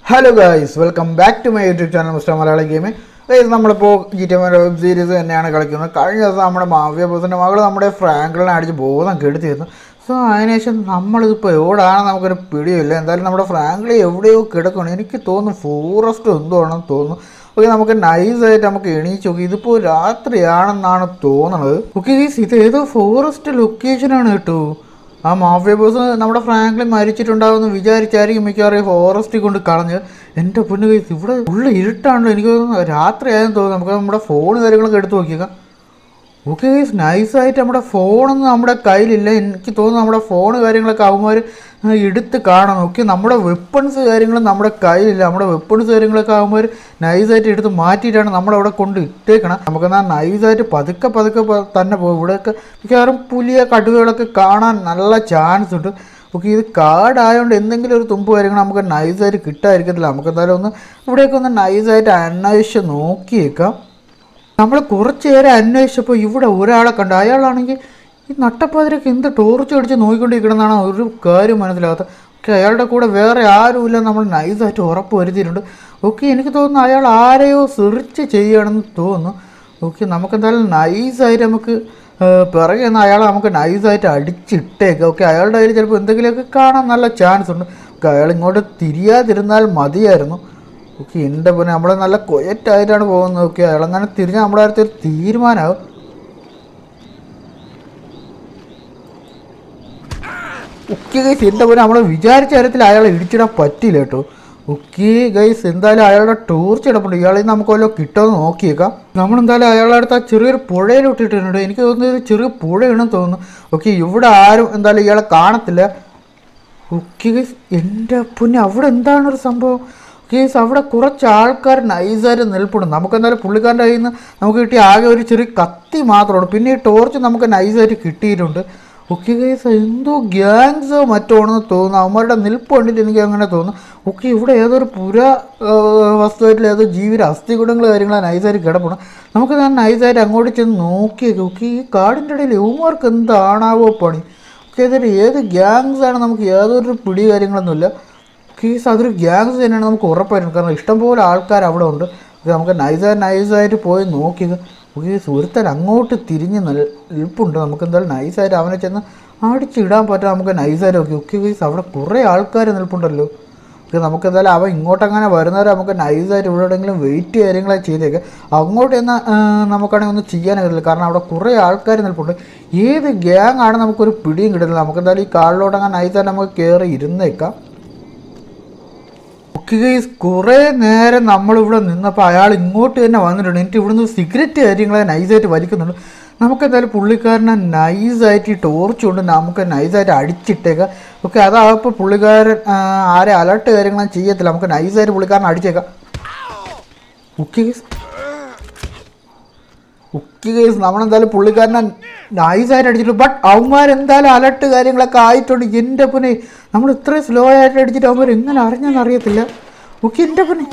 Hello guys welcome back to my YouTube channel mister Malayali gaming guys നമ്മളിപ്പോൾ G T web series തന്നെയാണ് കളിക്കുന്നത് കഴിഞ്ഞ ദിവസം നമ്മുടെ മാഫിയ ബോസിൻ്റെ മകൾ നമ്മുടെ ഫ്രാങ്ക്ലിനെ അടിച്ച് ബോധം കെടുത്തിരുന്നു സോ അതിനുശേഷം നമ്മളിതിപ്പോൾ എവിടെയാണ് നമുക്കൊരു പിടിയില്ല എന്തായാലും നമ്മുടെ ഫ്രാങ്ക്ലി എവിടെയോ കിടക്കണം എനിക്ക് തോന്നുന്നു ഫോറസ്റ്റ് എന്തോ ആണെന്ന് തോന്നുന്നു ഓക്കെ നമുക്ക് നൈസായിട്ട് നമുക്ക് എണീച്ച് നോക്കി ഇതിപ്പോൾ രാത്രിയാണെന്നാണ് തോന്നണത് ഓക്കെ ഗൈസ് ഇത് ഏതോ ഫോറസ്റ്റ് ലൊക്കേഷനാണ് കേട്ടോ ആ മാഫിയ ബോസ് നമ്മുടെ ഫ്രാങ്ക്ലിൻ മരിച്ചിട്ടുണ്ടാവുമെന്ന് വിചാരിച്ചായിരിക്കും മിക്കവാറും ഈ ഫോറസ്റ്റിൽ കൊണ്ട് കളഞ്ഞ് എൻ്റെ പൊന്നു കൈസ് ഇവിടെ ഉള്ള ഇരുട്ടാണല്ലോ എനിക്ക് തോന്നുന്നു രാത്രിയായെന്ന് തോന്നുന്നു നമുക്ക് നമ്മുടെ ഫോൺ കാര്യങ്ങളൊക്കെ എടുത്ത് നോക്കിയേക്കാം ഓക്കെ ഗൈസ് നൈസായിട്ട് നമ്മുടെ ഫോണൊന്നും നമ്മുടെ കയ്യിലില്ല എനിക്ക് തോന്നുന്നു നമ്മുടെ ഫോൺ കാര്യങ്ങളൊക്കെ അവന്മാർ എടുത്ത് കാണണം ഓക്കെ നമ്മുടെ വെപ്പൺസ് കാര്യങ്ങളും നമ്മുടെ കയ്യിലില്ല നമ്മുടെ വെപ്പൺസ് കാര്യങ്ങളൊക്കെ അവന്മാർ നൈസായിട്ട് എടുത്ത് മാറ്റിയിട്ടാണ് നമ്മളവിടെ കൊണ്ട് ഇട്ടേക്കണം നമുക്കെന്നാൽ നൈസായിട്ട് പതുക്കെ പതുക്കെ പ- തന്നെ പോകും ഇവിടെയൊക്കെ മിക്കവാറും പുലിയ കടുവകളൊക്കെ കാണാൻ നല്ല ചാൻസ് ഉണ്ട് ഓക്കെ ഇത് കാടായതുകൊണ്ട് എന്തെങ്കിലും ഒരു തുമ്പ് കാര്യങ്ങൾ നമുക്ക് നൈസായിട്ട് കിട്ടാതിരിക്കത്തില്ല നമുക്ക് എന്തായാലും ഒന്ന് ഇവിടെയൊക്കെ ഒന്ന് നൈസായിട്ട് അന്വേഷിച്ച് നോക്കിയേക്കാം നമ്മൾ കുറച്ച് നേരം അന്വേഷിച്ചപ്പോൾ ഇവിടെ ഒരാളെ കണ്ടു അയാളാണെങ്കിൽ ഈ നട്ടപ്പാതിരൊക്കെ എന്ത് ടോർച്ച് അടിച്ച് നോക്കിക്കൊണ്ടിരിക്കണമെന്നാണ് ഒരു കാര്യം മനസ്സിലാകാത്ത ഓക്കെ അയാളുടെ കൂടെ വേറെ ആരുമില്ല നമ്മൾ നൈസായിട്ട് ഉറപ്പ് വരുത്തിയിട്ടുണ്ട് ഓക്കെ എനിക്ക് തോന്നുന്നു അയാൾ ആരെയോ സെർച്ച് ചെയ്യുകയാണെന്ന് തോന്നുന്നു ഓക്കെ നമുക്കെന്തായാലും നൈസായിട്ട് നമുക്ക് ആ, പിറകെ നിന്ന് അയാളെ നമുക്ക് നൈസായിട്ട് അടിച്ചിട്ടേക്കാം ഓക്കെ അയാളുടെ കയ്യിൽ ചിലപ്പോൾ എന്തെങ്കിലുമൊക്കെ കാണാൻ നല്ല ചാൻസ് ഉണ്ട് ഓക്കെ അയാൾ ഇങ്ങോട്ട് തിരിയാതിരുന്നാൽ മതിയായിരുന്നു ഓക്കെ എൻ്റെ പിന്നെ നമ്മൾ നല്ല കൊയറ്റായിട്ടാണ് പോകുന്നത് ഓക്കെ അയാളങ്ങനെ തിരിഞ്ഞ് നമ്മുടെ അടുത്ത് ഒരു തീരുമാനമാവും ഓക്കെ ഗൈസ് എൻ്റെ പോലെ നമ്മൾ വിചാരിച്ച കാര്യത്തിൽ അയാളെ ഇടിച്ചിടാൻ പറ്റില്ല കേട്ടോ ഓക്കെ ഗൈസ് എന്തായാലും അയാളുടെ ടോർച്ച് ഇടപെടും ഇയാളിൽ നിന്ന് നമുക്ക് വല്ലതും കിട്ടുമെന്ന് നോക്കിയേക്കാം നമ്മളെന്തായാലും അയാളുടെ അടുത്ത് ആ ചെറിയൊരു പുഴയിൽ ഇട്ടിട്ടുണ്ട് എനിക്ക് തോന്നുന്നത് ഒരു ചെറിയ പുഴയാണെന്ന് തോന്നുന്നു ഓക്കെ ഇവിടെ ആരും എന്തായാലും ഇയാളെ കാണത്തില്ല ഓക്കെ ഗൈസ് എൻ്റെ പൊന്നെ അവിടെ എന്താണ് ഒരു സംഭവം ഗൈസ് അവിടെ കുറച്ച് ആൾക്കാർ നൈസായിട്ട് നിൽപ്പുണ്ട് നമുക്ക് എന്തായാലും പുള്ളിക്കാരൻ്റെ കയ്യിൽ നിന്ന് നമുക്ക് കിട്ടിയ ആകെ ഒരു ചെറിയ കത്തി മാത്രമാണ് പിന്നെ ഈ ടോർച്ച് നമുക്ക് നൈസായിട്ട് കിട്ടിയിട്ടുണ്ട് ഓക്കെ ഗൈസ് എന്തോ ഗ്യാങ്സോ മറ്റോ ആണെന്ന് തോന്നുന്നു അവന്മാരുടെ നിൽപ്പ് കണ്ടിട്ട് എനിക്ക് അങ്ങനെ തോന്നുന്നു ഓക്കെ ഇവിടെ ഏതൊരു പുര വസ്തുവായിട്ടുള്ള ഏതോ ജീവിയുടെ അസ്ഥികുടങ്ങൾ കാര്യങ്ങൾ നൈസായിട്ട് കിടപ്പണം നമുക്ക് ഞാൻ നൈസായിട്ട് അങ്ങോട്ട് ചെന്ന് നോക്കിയേക്കാം ഓക്കെ ഈ കാടിൻ്റെ ഇടയിൽ യുവമാർക്ക് എന്താണാവോ പണി ഓക്കെ ഇതൊരു ഏത് ഗ്യാങ്സ് ആണ് നമുക്ക് യാതൊരു പിടി കാര്യങ്ങളൊന്നുമില്ല കേസ് അതൊരു ഗ്യാങ്സ് തന്നെയാണ് നമുക്ക് ഉറപ്പായിരുന്നു കാരണം ഇഷ്ടംപോലെ ആൾക്കാർ അവിടെ ഉണ്ട് ഓക്കെ നമുക്ക് നൈസായിട്ട് നൈസായിട്ട് പോയി നോക്കിയത് ഓക്കെ സുഹൃത്തൻ അങ്ങോട്ട് തിരിഞ്ഞ് നിൽ- നിൽപ്പുണ്ട് നമുക്ക് എന്തായാലും നൈസായിട്ട് അവനെ ചെന്ന് അടിച്ചിടാൻ പറ്റാം നമുക്ക് നൈസായിട്ട് ഓക്കെ ഓക്കെ കേസ് അവിടെ കുറേ ആൾക്കാർ നിൽപ്പുണ്ടല്ലോ ഓക്കെ നമുക്ക് എന്തായാലും അവൻ ഇങ്ങോട്ടങ്ങനെ വരുന്നവരെ നമുക്ക് നൈസായിട്ട് ഇവിടെ എവിടെയെങ്കിലും വെയിറ്റ് കാര്യങ്ങളൊക്കെ ചെയ്തേക്കാം അങ്ങോട്ട് എന്നാൽ നമുക്കാണെങ്കിൽ ഒന്നും ചെയ്യാൻ കഴിയില്ല കാരണം അവിടെ കുറേ ആൾക്കാർ നിൽപ്പുണ്ട് ഏത് ഗ്യാങ് ആണ് നമുക്കൊരു പിടിയും കിട്ടുന്നില്ല നമുക്ക് എന്തായാലും ഈ കാളിലോട്ട് അങ്ങനെ നൈസായിട്ട് നമുക്ക് കയറി ഇരുന്നേക്കാം ഓക്കെ ഗൈസ് കുറേ നേരം നമ്മളിവിടെ നിന്നപ്പോൾ അയാൾ ഇങ്ങോട്ട് തന്നെ വന്നിട്ടുണ്ട് എനിക്ക് ഇവിടുന്ന് സിഗരറ്റ് കാര്യങ്ങളെ നൈസായിട്ട് വലിക്കുന്നുണ്ട് നമുക്ക് എന്തായാലും പുള്ളിക്കാരനെ നൈസായിട്ട് ഈ ടോർച്ച് കൊണ്ട് നമുക്ക് നൈസായിട്ട് അടിച്ചിട്ടേക്കാം ഓക്കെ അതാകുമ്പോൾ പുള്ളിക്കാരൻ ആ, ആരെ അലർട്ട് കാര്യങ്ങളും ചെയ്യത്തില്ല നമുക്ക് നൈസായിട്ട് പുള്ളിക്കാരനെ അടിച്ചേക്കാം ഓക്കെ ഗൈസ് ഉക്കി കേസ് നമ്മളെന്തായാലും പുള്ളിക്കാരനെ നൈസായിട്ട് അടിച്ചിട്ട് ബട്ട് അവന്മാരെന്തായാലും അലർട്ട് കാര്യങ്ങളൊക്കെ ആയിട്ടുണ്ട് എൻ്റെ പിന്നെ നമ്മൾ ഇത്രയും സ്ലോ ആയിട്ട് അടിച്ചിട്ട് അവന്മാർ എങ്ങനെ അറിഞ്ഞെന്ന് അറിയത്തില്ല ഉക്കി എൻ്റെ പിന്നെ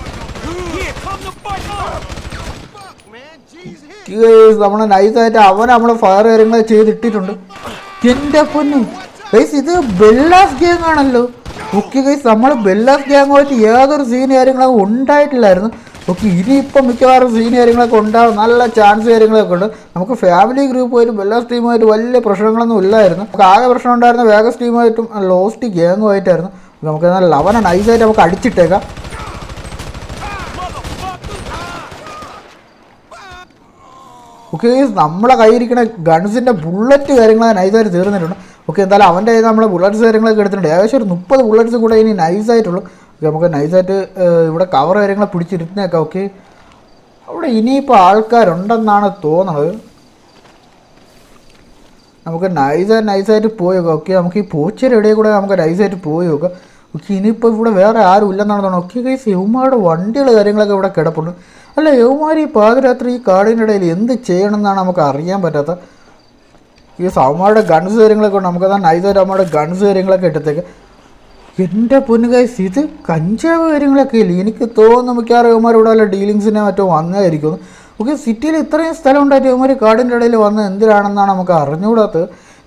കേസ് നമ്മളെ നൈസായിട്ട് അവൻ നമ്മളെ ഫയർ കാര്യങ്ങൾ ചെയ്തിട്ടിട്ടുണ്ട് എൻ്റെ പൊന്നു ഗൈസ് ഇത് ബെല്ലാസ് ഗ്യാങ് ആണല്ലോ ഓക്കെ ഗൈസ് നമ്മൾ ബെല്ലാസ് ഗ്യാങ്ങുമായിട്ട് യാതൊരു സീൻ കാര്യങ്ങളൊക്കെ ഉണ്ടായിട്ടില്ലായിരുന്നു ഓക്കെ ഇനിയിപ്പം മിക്കവാറും സീൻ കാര്യങ്ങളൊക്കെ ഉണ്ടാവും നല്ല ചാൻസ് കാര്യങ്ങളൊക്കെ ഉണ്ട് നമുക്ക് ഫാമിലി ഗ്രൂപ്പുമായിട്ടും ബെല്ലാസ് ടീമുമായിട്ട് വലിയ പ്രശ്നങ്ങളൊന്നും ഇല്ലായിരുന്നു നമുക്ക് ആകെ പ്രശ്നം ഉണ്ടായിരുന്ന വേഗസ് ടീമുമായിട്ടും ലോസ്റ്റ് ഗ്യാങ്ങുമായിട്ടായിരുന്നു നമുക്ക് എന്നാൽ ലവനെ നൈസായിട്ട് നമുക്ക് അടിച്ചിട്ടേക്കാം ഓക്കെ നമ്മളെ കയ്യിരിക്കുന്ന ഗൺസിൻ്റെ ബുള്ളറ്റ് കാര്യങ്ങൾ നൈസായിട്ട് തീർന്നിട്ടുണ്ട് ഓക്കെ എന്തായാലും അവൻ്റെ കയ്യിൽ നമ്മളെ ബുള്ളറ്റ്സ് കാര്യങ്ങളൊക്കെ എടുത്തിട്ടുണ്ട് ഏകദേശം ഒരു മുപ്പത് ബുള്ളറ്റ്സ് കൂടെ ഇനി നൈസായിട്ടുള്ളൂ ഓക്കെ നമുക്ക് നൈസായിട്ട് ഇവിടെ കവർ കാര്യങ്ങളെ പിടിച്ചിരുന്നേക്കാം ഓക്കെ അവിടെ ഇനിയിപ്പോൾ ആൾക്കാരുണ്ടെന്നാണ് തോന്നുന്നത് നമുക്ക് നൈസായിട്ട് നൈസായിട്ട് പോയി നോക്കാം ഓക്കെ നമുക്ക് ഈ പോച്ചയുടെ ഇടയിൽ കൂടെ നമുക്ക് നൈസായിട്ട് പോയി നോക്കാം ഓക്കെ ഇനിയിപ്പോൾ ഇവിടെ വേറെ ആരും ഇല്ലെന്നാണ് തോന്നുന്നത് ഓക്കെ കൈസ് യവന്മാരുടെ വണ്ടികൾ കാര്യങ്ങളൊക്കെ ഇവിടെ കിടപ്പുണ്ട് അല്ല യവന്മാർ ഈ പാതിരാത്രി ഈ കാടിനിടയിൽ എന്ത് ചെയ്യണം എന്നാണ് നമുക്ക് അറിയാൻ പറ്റാത്ത ഈ അവന്മാരുടെ ഗൺസ് കാര്യങ്ങളൊക്കെ ഉണ്ട് നമുക്ക് അതാ നൈസായിട്ട് അവന്മാരുടെ ഗൺസ് കാര്യങ്ങളൊക്കെ എടുത്തേക്ക് എൻ്റെ പൊന്നു കൈസ് ഇത് കഞ്ചാവ് കാര്യങ്ങളൊക്കെ ഇല്ലേ എനിക്ക് തോന്നുന്നു മിക്കവാറും ഇവന്മാർ ഇവിടെ വല്ല ഡീലിങ്സിനെ മറ്റോ വന്നതായിരിക്കും ഓക്കെ സിറ്റിയിൽ ഇത്രയും സ്ഥലം ഉണ്ടായിട്ട് ഇവന്മാർ കാടിൻ്റെ ഇടയിൽ വന്ന് എന്തിനാണെന്നാണ് നമുക്ക് അറിഞ്ഞുകൂടാത്തത്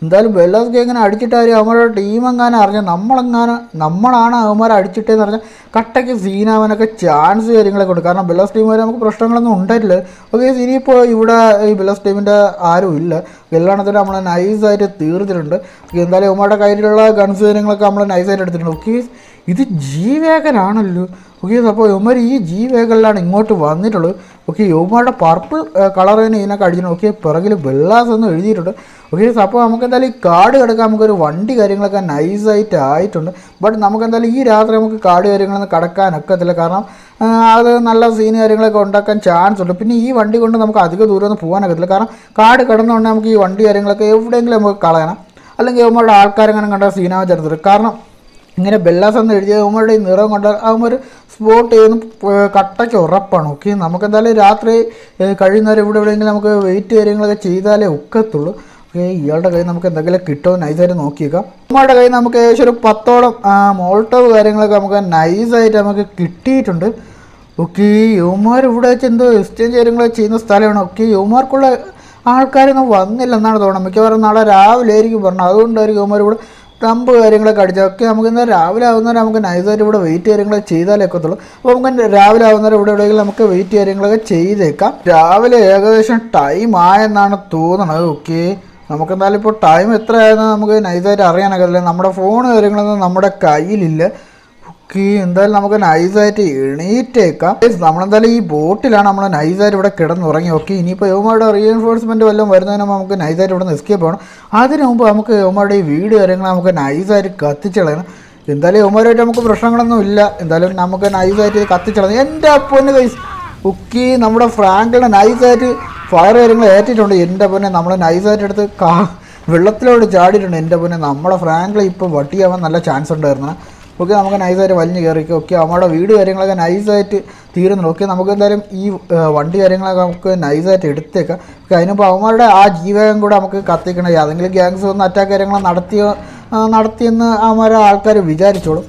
എന്തായാലും ബെല്ലാസ് എങ്ങനെ അടിച്ചിട്ടാരും അവന്മാരുടെ ടീം എങ്ങാനും അറിഞ്ഞാൽ നമ്മളെങ്ങാനും നമ്മളാണ് അവന്മാരെ അടിച്ചിട്ടേന്ന് പറഞ്ഞാൽ കട്ടയ്ക്ക് സീനാവാനൊക്കെ ചാൻസ് കാര്യങ്ങളൊക്കെ ഉണ്ട് കാരണം ബെല്ലാസ് ടീം വരെ നമുക്ക് പ്രശ്നങ്ങളൊന്നും ഉണ്ടായിട്ടില്ല ഓക്കെ ഇനിയിപ്പോൾ ഇവിടെ ഈ ബെല്ലാസ് ടീമിൻ്റെ ആരും ഇല്ല എല്ലാണത്തിനും നമ്മൾ നൈസായിട്ട് തീർത്തിട്ടുണ്ട് ഓക്കെ എന്തായാലും അവന്മാരുടെ കയ്യിലുള്ള ഗൺസ് കാര്യങ്ങളൊക്കെ നമ്മൾ നൈസായിട്ട് എടുത്തിട്ടുണ്ട് ഓക്കെ ഇത് ജി വേഗനാണല്ലോ ഓക്കെ അപ്പോൾ ഇവന്മാർ ഈ ജി വേഗനിലാണ് ഇങ്ങോട്ട് വന്നിട്ടുള്ളത് ഓക്കെ യുവമാരുടെ പർപ്പിൾ കളർ തന്നെ ഇതിനൊക്കെ അടിച്ചിട്ടുണ്ട് ഓക്കെ പിറകിൽ ബെള്ളാസ് എന്ന് എഴുതിയിട്ടുണ്ട് ഓക്കെ അപ്പോൾ നമുക്ക് എന്തായാലും ഈ കാർഡ് കിടക്കാൻ നമുക്കൊരു വണ്ടി കാര്യങ്ങളൊക്കെ നൈസായിട്ട് ആയിട്ടുണ്ട് ബട്ട് നമുക്ക് എന്തായാലും ഈ രാത്രി നമുക്ക് കാർഡ് കാര്യങ്ങളൊന്നും കടക്കാനൊക്കത്തില്ല കാരണം ആ, അത് നല്ല സീൻ കാര്യങ്ങളൊക്കെ ഉണ്ടാക്കാൻ ചാൻസ് ഉണ്ട് പിന്നെ ഈ വണ്ടി കൊണ്ട് നമുക്ക് അധിക ദൂരം ഒന്നും പോകാനൊക്കത്തില്ല കാരണം കാർഡ് കിടന്നുകൊണ്ട് നമുക്ക് ഈ വണ്ടി കാര്യങ്ങളൊക്കെ എവിടെയെങ്കിലും നമുക്ക് കളയണം അല്ലെങ്കിൽ യുവമാരുടെ ആൾക്കാരെങ്ങനെ കണ്ട സീനാവാൻ ചേർത്തിട്ട് കാരണം ഇങ്ങനെ ബെല്ലാസ് എന്ന് എഴുതിയ അവന്മാരുടെ ഈ നിറം കൊണ്ട് അവന്മാർ സ്പോട്ട് ചെയ്യുന്ന പ- കട്ടയ്ക്ക് ഉറപ്പാണ് ഓക്കെ നമുക്ക് എന്തായാലും രാത്രി ഏഹ്, കഴിയുന്നവരെ ഇവിടെ എവിടെയെങ്കിലും നമുക്ക് വെയിറ്റ് കാര്യങ്ങളൊക്കെ ചെയ്താലേ ഒക്കത്തുള്ളൂ ഓക്കെ ഇയാളുടെ കയ്യിൽ നമുക്ക് എന്തെങ്കിലും കിട്ടുമോ നൈസായിട്ട് നോക്കിയേക്കാം അവന്മാരുടെ കയ്യിൽ നമുക്ക് ഏകദേശം ഒരു പത്തോളം മോൾട്ടോവ് കാര്യങ്ങളൊക്കെ നമുക്ക് നൈസായിട്ട് നമുക്ക് കിട്ടിയിട്ടുണ്ട് ഓക്കെ യുവമാർ ഇവിടെ വെച്ച് എന്തോ എക്സ്ചേഞ്ച് കാര്യങ്ങളൊക്കെ ചെയ്യുന്ന സ്ഥലമാണ് ഓക്കെ യുവമാർക്കുള്ള ആൾക്കാരൊന്നും വന്നില്ല എന്നാണ് തോന്നുന്നത് മിക്കവാറും നാളെ രാവിലെ ആയിരിക്കും പറഞ്ഞത് അതുകൊണ്ടായിരിക്കും യുവമാർ ഇവിടെ തമ്പ് കാര്യങ്ങളൊക്കെ അടിച്ചത് ഓക്കെ നമുക്ക് ഇന്ന് രാവിലെ ആവുന്നവരെ നമുക്ക് നൈസായിട്ട് ഇവിടെ വെയിറ്റ് കാര്യങ്ങളൊക്കെ ചെയ്താലേ ഒക്കത്തുള്ളൂ അപ്പോൾ നമുക്ക് രാവിലെ ആവുന്നവരെ ഇവിടെ എവിടെയെങ്കിലും നമുക്ക് വെയിറ്റ് കാര്യങ്ങളൊക്കെ ചെയ്തേക്കാം രാവിലെ ഏകദേശം ടൈം ആയെന്നാണ് തോന്നുന്നത് ഓക്കെ നമുക്ക് എന്തായാലും ഇപ്പോൾ ടൈം എത്ര ആയെന്ന് നമുക്ക് നൈസായിട്ട് അറിയാനൊക്കത്തില്ല നമ്മുടെ ഫോൺ കാര്യങ്ങളൊന്നും നമ്മുടെ കയ്യിലില്ല ഓക്കെ എന്തായാലും നമുക്ക് നൈസായിട്ട് എണീറ്റേക്കാം Guys, നമ്മളെന്തായാലും ഈ ബോട്ടിലാണ് നമ്മൾ നൈസായിട്ട് ഇവിടെ കിടന്നുറങ്ങി ഓക്കെ ഇനിയിപ്പോൾ യോമാരുടെ റീഎൻഫോഴ്സ്മെൻറ്റ് വല്ലതും വരുന്നതിന് മുമ്പ് നമുക്ക് നൈസായിട്ട് ഇവിടെ നിന്ന് എസ്കേപ്പ് ചെയ്യണം അതിന് മുമ്പ് നമുക്ക് യോമാരുടെ ഈ വീട് കാര്യങ്ങൾ നമുക്ക് നൈസായിട്ട് കത്തിച്ചളയണം എന്തായാലും യോമാരുമായിട്ട് നമുക്ക് പ്രശ്നങ്ങളൊന്നും ഇല്ല എന്തായാലും നമുക്ക് നൈസായിട്ട് ഇത് കത്തിച്ചളയണം എൻ്റെ പൊന്ന് കൈസ് ഓക്കെ നമ്മുടെ ഫ്രാങ്കിളിനെ നൈസായിട്ട് ഫയർ കാര്യങ്ങൾ ഏറ്റിട്ടുണ്ട് എൻ്റെ പൊന്നെ നമ്മൾ നൈസായിട്ട് എടുത്ത് കാ വെള്ളത്തിലോട്ട് ചാടിയിട്ടുണ്ട് എൻ്റെ പൊന്നെ നമ്മളെ ഫ്രാങ്കിൾ ഇപ്പോൾ വട്ടിയാവാൻ നല്ല ചാൻസ് ഉണ്ടായിരുന്നു ഓക്കെ നമുക്ക് നൈസായിട്ട് വലിഞ്ഞ് കയറിക്കും ഓക്കെ നമ്മുടെ വീട് കാര്യങ്ങളൊക്കെ നൈസായിട്ട് തീരുന്നുണ്ട് ഓക്കെ നമുക്ക് എന്തായാലും ഈ ആ, വണ്ടി കാര്യങ്ങളൊക്കെ നമുക്ക് നൈസായിട്ട് എടുത്തേക്കാം ഓക്കെ അതിനിപ്പോൾ അവന്മാരുടെ ആ ജീവകം കൂടെ നമുക്ക് കത്തിക്കണം ഏതെങ്കിലും ഗ്യാങ്സ് വന്ന് അറ്റാക്ക് കാര്യങ്ങൾ നടത്തിയോ ആ, നടത്തിയെന്ന് അവന്മാരെ ആൾക്കാർ വിചാരിച്ചോളും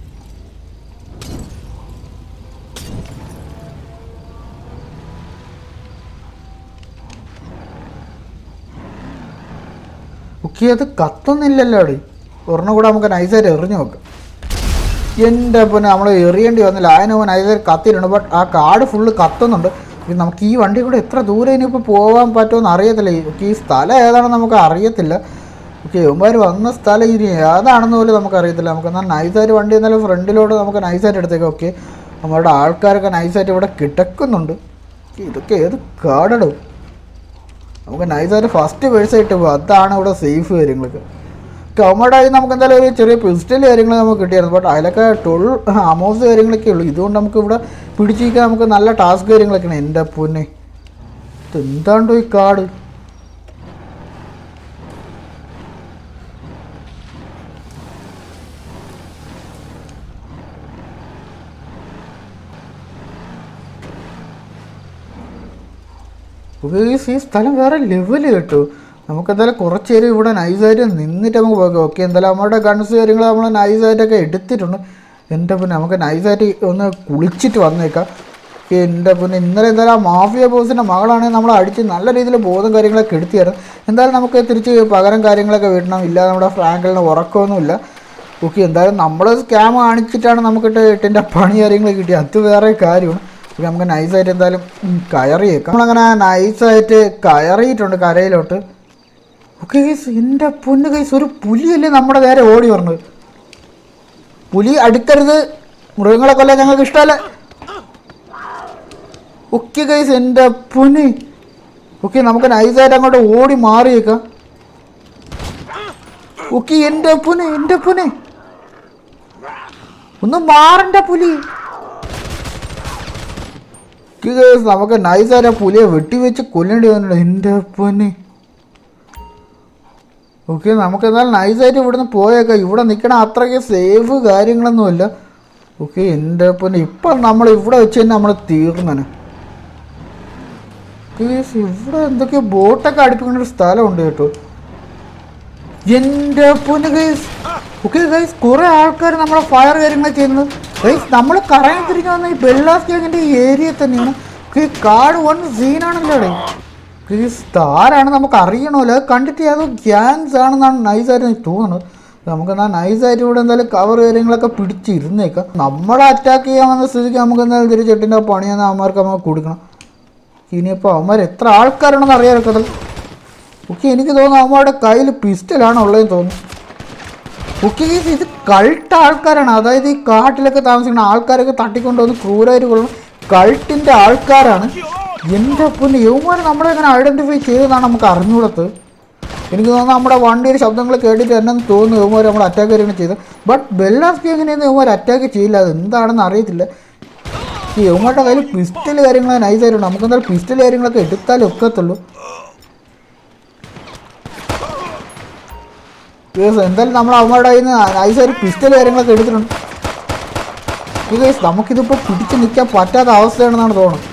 ഓക്കെ അത് കത്തുന്നില്ലല്ലോ അവിടെ ഒരെണ്ണം കൂടെ നമുക്ക് നൈസായിട്ട് എറിഞ്ഞു നോക്കാം എൻ്റെ പിന്നെ നമ്മൾ എറിയേണ്ടി വന്നില്ല അതിന് മുമ്പ് നൈസായിട്ട് കത്തിയിട്ടുണ്ട് ബട്ട് ആ കാട് ഫുള്ള് കത്തുന്നുണ്ട് ഇത് നമുക്ക് ഈ വണ്ടി കൂടെ എത്ര ദൂരം ഇനിയിപ്പോൾ പോകാൻ പറ്റുമെന്ന് അറിയത്തില്ല ഓക്കെ ഈ സ്ഥലം ഏതാണെന്ന് നമുക്ക് അറിയത്തില്ല ഓക്കെ ഇവന്മാർ വന്ന സ്ഥലം ഇനി ഏതാണെന്ന് പോലും നമുക്ക് അറിയത്തില്ല നമുക്ക് എന്നാൽ നൈസായിട്ട് വണ്ടി എന്നാലും ഫ്രണ്ടിലോട്ട് നമുക്ക് നൈസായിട്ട് എടുത്തേക്കാം ഓക്കെ നമ്മളുടെ ആൾക്കാരൊക്കെ നൈസായിട്ട് ഇവിടെ കിടക്കുന്നുണ്ട് ഓക്കേ, ഇതൊക്കെ ഏത് കാടിടും നമുക്ക് നൈസായിട്ട് ഫസ്റ്റ് പേഴ്സായിട്ട് പോകും അതാണ് ഇവിടെ സേഫ് കാര്യങ്ങളൊക്കെ കമ്മയുടെ കയ്യിൽ നമുക്ക് എന്തായാലും ഒരു ചെറിയ പിസ്റ്റൽ കാര്യങ്ങൾ നമുക്ക് കിട്ടിയായിരുന്നു ബട്ട് അതിലൊക്കെ ടൊൾ അമോസ് കാര്യങ്ങളൊക്കെ ഉള്ളൂ ഇതുകൊണ്ട് നമുക്ക് ഇവിടെ പിടിച്ചിരിക്കാൻ നമുക്ക് നല്ല ടാസ്ക് കാര്യങ്ങളൊക്കെയാണ് എൻ്റെ പൊന്നെ ഇത് എന്താണ്ടോ ഈ കാട് ഉപയോഗിച്ച് ഈ സ്ഥലം വേറെ ലെവല് കേട്ടോ നമുക്ക് എന്തായാലും കുറച്ച് നേരം ഇവിടെ നൈസായിട്ട് നിന്നിട്ട് നമുക്ക് പോകാം ഓക്കെ എന്തായാലും നമ്മുടെ ഗൺസ് കാര്യങ്ങൾ നമ്മൾ നൈസായിട്ടൊക്കെ എടുത്തിട്ടുണ്ട് എൻ്റെ പിന്നെ നമുക്ക് നൈസായിട്ട് ഒന്ന് കുളിച്ചിട്ട് വന്നേക്കാം ഓക്കെ എൻ്റെ പിന്നെ ഇന്നലെ എന്തായാലും ആ മാഫിയ ബോസിൻ്റെ മകളാണെങ്കിൽ നമ്മൾ അടിച്ച് നല്ല രീതിയിൽ ബോധം കാര്യങ്ങളൊക്കെ എടുത്തിയായിരുന്നു എന്തായാലും നമുക്ക് തിരിച്ച് പകരം കാര്യങ്ങളൊക്കെ വീട്ടണം ഇല്ലാതെ നമ്മുടെ ഫ്രാങ്കലിന് ഉറക്കമൊന്നുമില്ല ഓക്കെ എന്തായാലും നമ്മൾ സ്കാം കാണിച്ചിട്ടാണ് നമുക്കിട്ട് എട്ടിൻ്റെ പണി കാര്യങ്ങൾ കിട്ടിയത് അത് വേറെ കാര്യമാണ് ഓക്കെ നമുക്ക് നൈസായിട്ട് എന്തായാലും ഉം, കയറിയേക്കാം നമ്മളങ്ങനെ നൈസായിട്ട് കയറിയിട്ടുണ്ട് കരയിലോട്ട് ഓക്കെ ഗൈസ് എൻ്റെ പൊന്ന് ഗൈസ് ഒരു പുലിയല്ലേ നമ്മുടെ നേരെ ഓടി പറഞ്ഞത് പുലി അടുക്കരുത് മൃഗങ്ങളെ കൊല്ലാൻ ഞങ്ങൾക്ക് ഇഷ്ടമല്ല ഓക്കെ ഗൈസ് എൻ്റെ പൊന്ന് ഓക്കെ നമുക്ക് നൈസായിട്ട് അങ്ങോട്ട് ഓടി മാറിയേക്കാം ഓക്കെ എൻ്റെ പൊന്നെ എൻ്റെ പൊന്നെ ഒന്ന് മാറണ്ട പുലി ഓക്കെ ഗൈസ് നമുക്ക് നൈസായിട്ട് ആ പുലിയെ വെട്ടിവെച്ച് കൊല്ലേണ്ടി വന്നിട്ടുണ്ട് എൻ്റെ പൊന്നെ ഓക്കെ നമുക്ക് എന്നാൽ നൈസായിട്ട് ഇവിടുന്ന് പോയേക്കാം ഇവിടെ നിൽക്കണ അത്രയ്ക്ക് സേഫ് കാര്യങ്ങളൊന്നുമില്ല ഓക്കെ എൻ്റെ പൊന്നെ ഇപ്പം നമ്മൾ ഇവിടെ വെച്ച് തന്നെ നമ്മൾ തീർന്നനെ ഗൈസ് ഇവിടെ എന്തൊക്കെയോ ബോട്ടൊക്കെ അടുപ്പിക്കുന്ന ഒരു സ്ഥലമുണ്ട് കേട്ടോ എൻ്റെ പൊന്ന് ഗൈസ് ഓക്കെ ഗൈസ് കുറേ ആൾക്കാർ നമ്മളെ ഫയർ കാര്യങ്ങൾ ചെയ്യുന്നത് ഗൈസ് നമ്മൾ കറങ്ങി തിരിഞ്ഞ് വന്ന ഈ ബെള്ളാസ് ഗ്യാങ്ങിൻ്റെ ഈ ഏരിയ തന്നെയാണ് ഓക്കെ കാട് വൺ സീനാണല്ലോ അവിടെ ഈ സ്റ്റാറാണ് നമുക്ക് അറിയണമല്ലോ അത് കണ്ടിട്ട് ഏതോ ഗ്യാങ്സ് ആണെന്നാണ് നൈസായിട്ട് എനിക്ക് തോന്നുന്നത് നമുക്ക് എന്നാൽ നൈസായിട്ട് ഇവിടെ എന്തായാലും കവർ കാര്യങ്ങളൊക്കെ പിടിച്ചിരുന്നേക്കാം നമ്മളെ അറ്റാക്ക് ചെയ്യാൻ വന്ന സ്ഥിതിക്ക് നമുക്ക് എന്തായാലും തിരിച്ചെട്ടിൻ്റെ പണിയെന്ന് അവന്മാർക്ക് നമുക്ക് കൊടുക്കണം ഇനിയിപ്പോൾ അവന്മാർ എത്ര ആൾക്കാരുണ്ടെന്ന് അറിയാറൊക്കെ ഓക്കെ എനിക്ക് തോന്നുന്നു അവന്മാരുടെ കയ്യിൽ പിസ്റ്റലാണ് ഉള്ളതെന്ന് തോന്നുന്നു ഓക്കെ ഇത് കൾട്ട് ആൾക്കാരാണ് അതായത് ഈ കാട്ടിലൊക്കെ താമസിക്കുന്ന ആൾക്കാരൊക്കെ തട്ടിക്കൊണ്ടുവന്ന് ക്രൂരായിട്ട് കൊള്ളുന്ന കൾട്ടിൻ്റെ ആൾക്കാരാണ് എൻ്റെ പൊന്നെ യൗമാർ നമ്മളെ ഇങ്ങനെ ഐഡൻറ്റിഫൈ ചെയ്തതാണ് നമുക്ക് അറിഞ്ഞുകൂടത്ത് എനിക്ക് തോന്നുന്നു നമ്മുടെ വണ്ടിയുടെ ശബ്ദങ്ങൾ കേട്ടിട്ട് എന്നെ തോന്നുന്നു യൗമാർ നമ്മൾ അറ്റാക്ക് കാര്യങ്ങൾ ചെയ്ത് ബട്ട് ബെല്ലാസ്കി എങ്ങനെയൊന്നും യൗമാർ അറ്റാക്ക് ചെയ്യില്ല അത് എന്താണെന്ന് അറിയത്തില്ല ഈ യൗമാരുടെ കയ്യിൽ പിസ്റ്റൽ കാര്യങ്ങൾ നൈസായിട്ടുണ്ട് നമുക്ക് എന്തായാലും പിസ്റ്റൽ കാര്യങ്ങളൊക്കെ എടുത്താലേ ഒക്കത്തുള്ളൂ യെസ് എന്തായാലും നമ്മൾ അവന്മാരുടെ കയ്യിൽ നിന്ന് നൈസായിട്ട് പിസ്റ്റൽ കാര്യങ്ങളൊക്കെ എടുത്തിട്ടുണ്ട് ഈ കേസ് നമുക്കിതിപ്പോൾ പിടിച്ച് നിൽക്കാൻ പറ്റാത്ത അവസ്ഥയാണെന്നാണ് തോന്നുന്നത്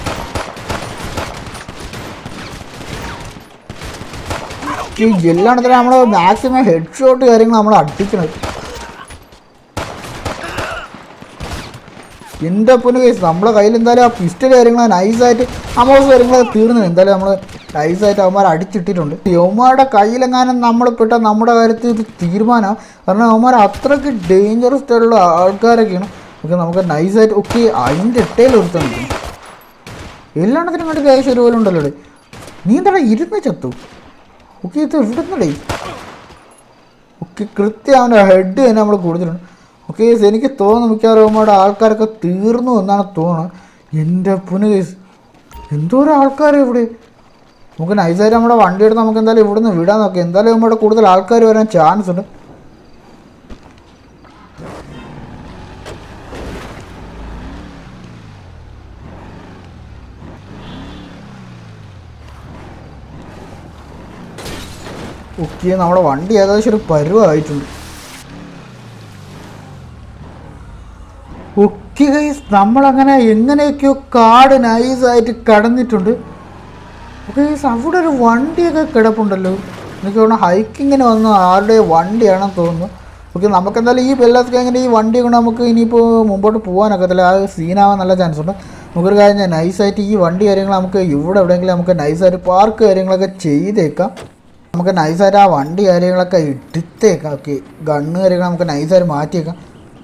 ഈ ജില്ലാണത്തിൽ നമ്മൾ മാക്സിമം ഹെഡ് ഷോട്ട് കാര്യങ്ങൾ നമ്മൾ അടിക്കണത് എൻ്റെ പൊന്നു കേസ് നമ്മളെ കയ്യിൽ എന്തായാലും ആ പിസ്റ്റൽ കാര്യങ്ങൾ നൈസായിട്ട് അമോസ് കാര്യങ്ങൾ തീർന്നു എന്തായാലും നമ്മൾ നൈസായിട്ട് അവന്മാർ അടിച്ചിട്ടിട്ടുണ്ട് യവന്മാരുടെ കയ്യിലെങ്ങാനും നമ്മൾ പെട്ട നമ്മുടെ കാര്യത്തിൽ ഇത് തീരുമാനമാണ് കാരണം അവന്മാർ അത്രയ്ക്ക് ഡേഞ്ചറസ് ആയിട്ടുള്ള ആൾക്കാരൊക്കെയാണ് ഓക്കെ നമുക്ക് നൈസായിട്ട് ഒക്കെ അതിൻ്റെ ഇട്ടയിൽ ഒരുത്താൻ നിൽക്കണം എല്ലാണത്തിനും കണ്ടിട്ട് ഏകദേശം ഒരുപോലെ ഉണ്ടല്ലോ ഇവിടെ. നീ എന്താ ഇരുന്ന് ചത്തു ഓക്കെ ഇത് എവിടുന്നടേ ഓക്കെ കൃത്യം അവൻ്റെ ഹെഡ് തന്നെ നമ്മൾ കൊടുത്തിട്ടുണ്ട് ഓക്കെ എനിക്ക് തോന്നുന്നു മിക്കവാറും അവന്മാരുടെ ആൾക്കാരൊക്കെ തീർന്നു എന്നാണ് തോന്നുന്നത് എൻ്റെ പുന എന്തോരം ആൾക്കാർ ഇവിടെ നമുക്ക് നൈസായിട്ട് നമ്മുടെ വണ്ടി എടുത്ത് നമുക്ക് എന്തായാലും ഇവിടുന്ന് വിടാൻ നോക്കാം എന്തായാലും നമ്മുടെ കൂടുതൽ ആൾക്കാർ വരാൻ ചാൻസ് ഉണ്ട് ഓക്കെ നമ്മുടെ വണ്ടി ഏകദേശം ഒരു പരുവായിട്ടുണ്ട് ഓക്കെ ഗൈസ് നമ്മളങ്ങനെ എങ്ങനെയൊക്കെയോ കാട് നൈസായിട്ട് കടന്നിട്ടുണ്ട് ഓക്കെ ഗൈസ് അവിടെ ഒരു വണ്ടിയൊക്കെ കിടപ്പുണ്ടല്ലോ എനിക്ക് തോന്നുന്നു ഹൈക്കിങ്ങിന് വന്ന ആരുടെ വണ്ടിയാണെന്ന് തോന്നുന്നു ഓക്കെ നമുക്ക് എന്തായാലും ഈ വെള്ളത്തിൽ എങ്ങനെ ഈ വണ്ടി കൊണ്ട് നമുക്ക് ഇനിയിപ്പോൾ മുമ്പോട്ട് പോകാനൊക്കത്തില്ല ആ സീനാവാൻ നല്ല ചാൻസ് ഉണ്ട് നമുക്കൊരു കാര്യം ഞാൻ നൈസായിട്ട് ഈ വണ്ടി കാര്യങ്ങൾ നമുക്ക് ഇവിടെ എവിടെയെങ്കിലും നമുക്ക് നൈസായിട്ട് പാർക്ക് കാര്യങ്ങളൊക്കെ ചെയ്തേക്കാം നമുക്ക് നൈസായിട്ട് ആ വണ്ടി കാര്യങ്ങളൊക്കെ എടുത്തേക്കാം ഓക്കെ ഗണ്ണ് കാര്യങ്ങൾ നമുക്ക് നൈസായിട്ട് മാറ്റിയേക്കാം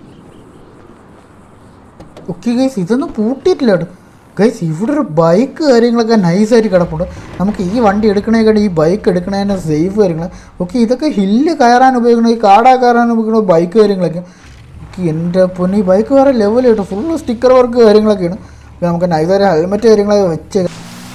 ഓക്കെ ഗൈസ് ഇതൊന്നും പൂട്ടിയിട്ടില്ല കേട്ടോ ഗൈസ് ഇവിടെ ഒരു ബൈക്ക് കാര്യങ്ങളൊക്കെ നൈസായിട്ട് കിടപ്പുണ്ട് നമുക്ക് ഈ വണ്ടി എടുക്കണേക്കാട്ട് ഈ ബൈക്ക് എടുക്കണതിൻ്റെ സേഫ് കാര്യങ്ങൾ ഓക്കെ ഇതൊക്കെ ഹില്ല് കയറാൻ ഉപയോഗിക്കണം ഈ കാടാ കയറാൻ ഉപയോഗിക്കുന്ന ബൈക്ക് കാര്യങ്ങളൊക്കെ ഓക്കെ എൻ്റെ പൊന്നി ഈ ബൈക്ക് വേറെ ലെവൽ കേട്ടോ ഫുള്ള് സ്റ്റിക്കർ വർക്ക് കാര്യങ്ങളൊക്കെയാണ് അപ്പോൾ നമുക്ക് നൈസായിട്ട് ഹെൽമെറ്റ് കാര്യങ്ങളൊക്കെ വെച്ച്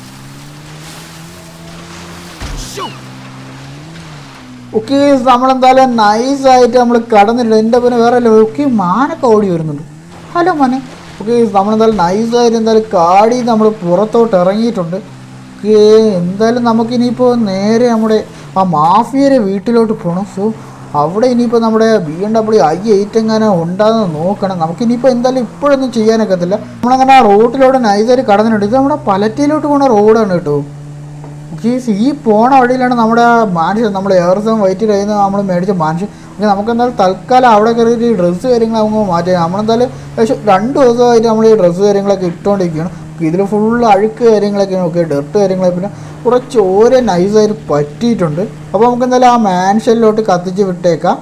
ഓക്കെ നമ്മളെന്തായാലും നൈസായിട്ട് നമ്മൾ കടന്നിട്ടുണ്ട് എൻ്റെ പിന്നെ വേറെ ലെവൽ ഓക്കെ മാനൊക്കെ ഓടി വരുന്നുണ്ട് ഹലോ മോനെ ഓക്കെ നമ്മളെന്തായാലും നൈസായിട്ട് എന്തായാലും കാടി നമ്മൾ പുറത്തോട്ട് ഇറങ്ങിയിട്ടുണ്ട് ഓക്കെ എന്തായാലും നമുക്കിനിയിപ്പോൾ നേരെ നമ്മുടെ ആ മാഫിയരെ വീട്ടിലോട്ട് പോകണം സോ അവിടെ ഇനിയിപ്പോൾ നമ്മുടെ B M W I eight എങ്ങനെ ഉണ്ടാകുന്ന നോക്കണം നമുക്കിനിയിപ്പോൾ എന്തായാലും ഇപ്പോഴൊന്നും ചെയ്യാനൊക്കത്തില്ല നമ്മളങ്ങനെ ആ റോട്ടിലൂടെ നൈസായിട്ട് കടന്നിട്ടുണ്ട് ഇത് നമ്മുടെ പലറ്റയിലോട്ട് പോകുന്ന റോഡാണ് കേട്ടോ ഗീസ് ഈ പോണ വഴിയിലാണ് നമ്മുടെ മാൻഷൻ നമ്മൾ എയർസം വൈറ്റ് കയ്യിൽ നിന്ന് നമ്മൾ മേടിച്ച മാൻഷൻ പിന്നെ നമുക്ക് എന്തായാലും തൽക്കാലം അവിടെ കയറിയിട്ട് ഈ ഡ്രസ്സ് കാര്യങ്ങൾ നമുക്ക് മാറ്റി നമ്മളെന്തായാലും ഏകദേശം രണ്ട് ദിവസമായിട്ട് നമ്മൾ ഈ ഡ്രസ്സ് കാര്യങ്ങളൊക്കെ ഇട്ടുകൊണ്ടിരിക്കുകയാണ് ഇതിൽ ഫുള്ള് അഴുക്ക് കാര്യങ്ങളൊക്കെയാണ് ഓക്കെ ഡെർട്ട് കാര്യങ്ങളൊക്കെ പിന്നെ കുറച്ച് ഓരോ നൈസായിട്ട് പറ്റിയിട്ടുണ്ട് അപ്പോൾ നമുക്ക് എന്തായാലും ആ മാൻഷനിലോട്ട് കത്തിച്ച് വിട്ടേക്കാം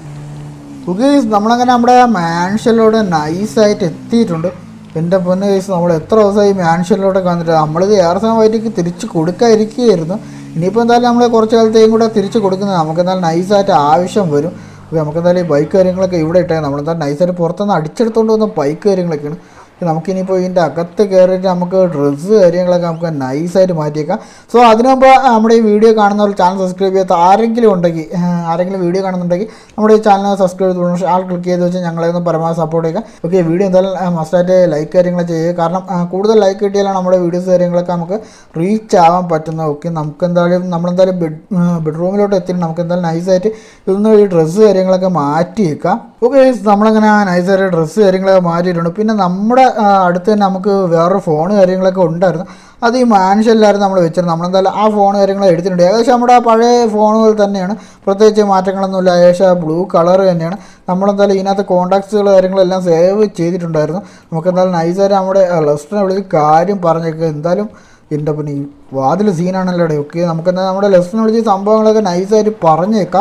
ഓക്കെ നമ്മളങ്ങനെ നമ്മുടെ മാൻഷനിലൂടെ നൈസായിട്ട് എത്തിയിട്ടുണ്ട് എൻ്റെ പൊന്ന് കേസ് നമ്മൾ എത്ര ദിവസമായി മാൻഷനിലൂടെ വന്നിട്ട് നമ്മളിത് ഏറെ സമയത്തേക്ക് തിരിച്ച് കൊടുക്കാതിരിക്കുകയായിരുന്നു ഇനിയിപ്പോൾ എന്തായാലും നമ്മൾ കുറച്ച് കാലത്തേക്കും കൂടെ തിരിച്ച് കൊടുക്കുന്നത് നമുക്ക് എന്തായാലും നൈസായിട്ട് ആവശ്യം വരും അപ്പോൾ നമുക്ക് എന്തായാലും ഈ ബൈക്ക് കാര്യങ്ങളൊക്കെ ഇവിടെ ഇട്ടേ നമ്മളെന്തായാലും നൈസായിട്ട് പുറത്തുനിന്ന് അടിച്ചെടുത്തുകൊണ്ട് വന്ന ബൈക്ക് കാര്യങ്ങളൊക്കെയാണ് നമുക്കിനിയിപ്പോൾ ഇതിൻ്റെ അകത്ത് കയറിയിട്ട് നമുക്ക് ഡ്രസ്സ് കാര്യങ്ങളൊക്കെ നമുക്ക് നൈസായിട്ട് മാറ്റിയേക്കാം സോ അതിനു മുമ്പ് നമ്മുടെ ഈ വീഡിയോ കാണുന്നവർ ചാനൽ സബ്സ്ക്രൈബ് ചെയ്യാത്ത ആരെങ്കിലും ഉണ്ടെങ്കിൽ ഏഹ്, ആരെങ്കിലും വീഡിയോ കാണുന്നുണ്ടെങ്കിൽ നമ്മുടെ ഈ ചാനൽ സബ്സ്ക്രൈബ് ചെയ്ത് ആൾ ക്ലിക്ക് ചെയ്ത് വെച്ച് ഞങ്ങളെ ഒന്ന് പരമാവധി സപ്പോർട്ട് ചെയ്യുക ഓക്കെ വീഡിയോ എന്തായാലും മസ്റ്റായിട്ട് ലൈക്ക് കാര്യങ്ങൾ ചെയ്യുക കാരണം ആ, കൂടുതൽ ലൈക്ക് കിട്ടിയാലാണ് നമ്മുടെ വീഡിയോസ് കാര്യങ്ങളൊക്കെ നമുക്ക് റീച്ച് ആവാൻ പറ്റുന്നത് ഓക്കെ നമുക്ക് എന്തായാലും നമ്മളെന്തായാലും ബെഡ് ബെഡ്റൂമിലോട്ട് എത്തി നമുക്ക് എന്തായാലും നൈസായിട്ട് ഇതൊന്നും ഈ ഡ്രസ്സ് കാര്യങ്ങളൊക്കെ മാറ്റി വെക്കാം ഓക്കെ നമ്മളങ്ങനെ നൈസായിട്ട് ഡ്രസ്സ് കാര്യങ്ങളൊക്കെ മാറ്റിയിട്ടുണ്ട് പിന്നെ നമ്മുടെ ആ, അടുത്ത് തന്നെ നമുക്ക് വേറൊരു ഫോൺ കാര്യങ്ങളൊക്കെ ഉണ്ടായിരുന്നു അത് ഈ മാൻഷനിലായിരുന്നു നമ്മൾ വെച്ചിരുന്നത് നമ്മളെന്തായാലും ആ ഫോൺ കാര്യങ്ങൾ എടുത്തിട്ടുണ്ട് ഏകദേശം നമ്മുടെ ആ പഴയ ഫോണുകൾ തന്നെയാണ് പ്രത്യേകിച്ച് മാറ്റങ്ങളൊന്നുമില്ല ഏകദേശം ബ്ലൂ കളർ തന്നെയാണ് നമ്മളെന്തായാലും ഇതിനകത്ത് കോൺടാക്ട്സുകൾ കാര്യങ്ങളെല്ലാം സേവ് ചെയ്തിട്ടുണ്ടായിരുന്നു നമുക്ക് എന്തായാലും നൈസായിട്ട് നമ്മുടെ ലെസ്റ്ററിനെ വിളിച്ച് കാര്യം പറഞ്ഞേക്കുക എന്തായാലും എൻ്റെ പിന്നെ ഈ വാതിൽ സീനാണല്ലോ ഇവിടെ ഓക്കെ നമുക്കെന്താ നമ്മുടെ ലെസൺ വിളിച്ച് ഈ സംഭവങ്ങളൊക്കെ നൈസായിട്ട് പറഞ്ഞേക്കാം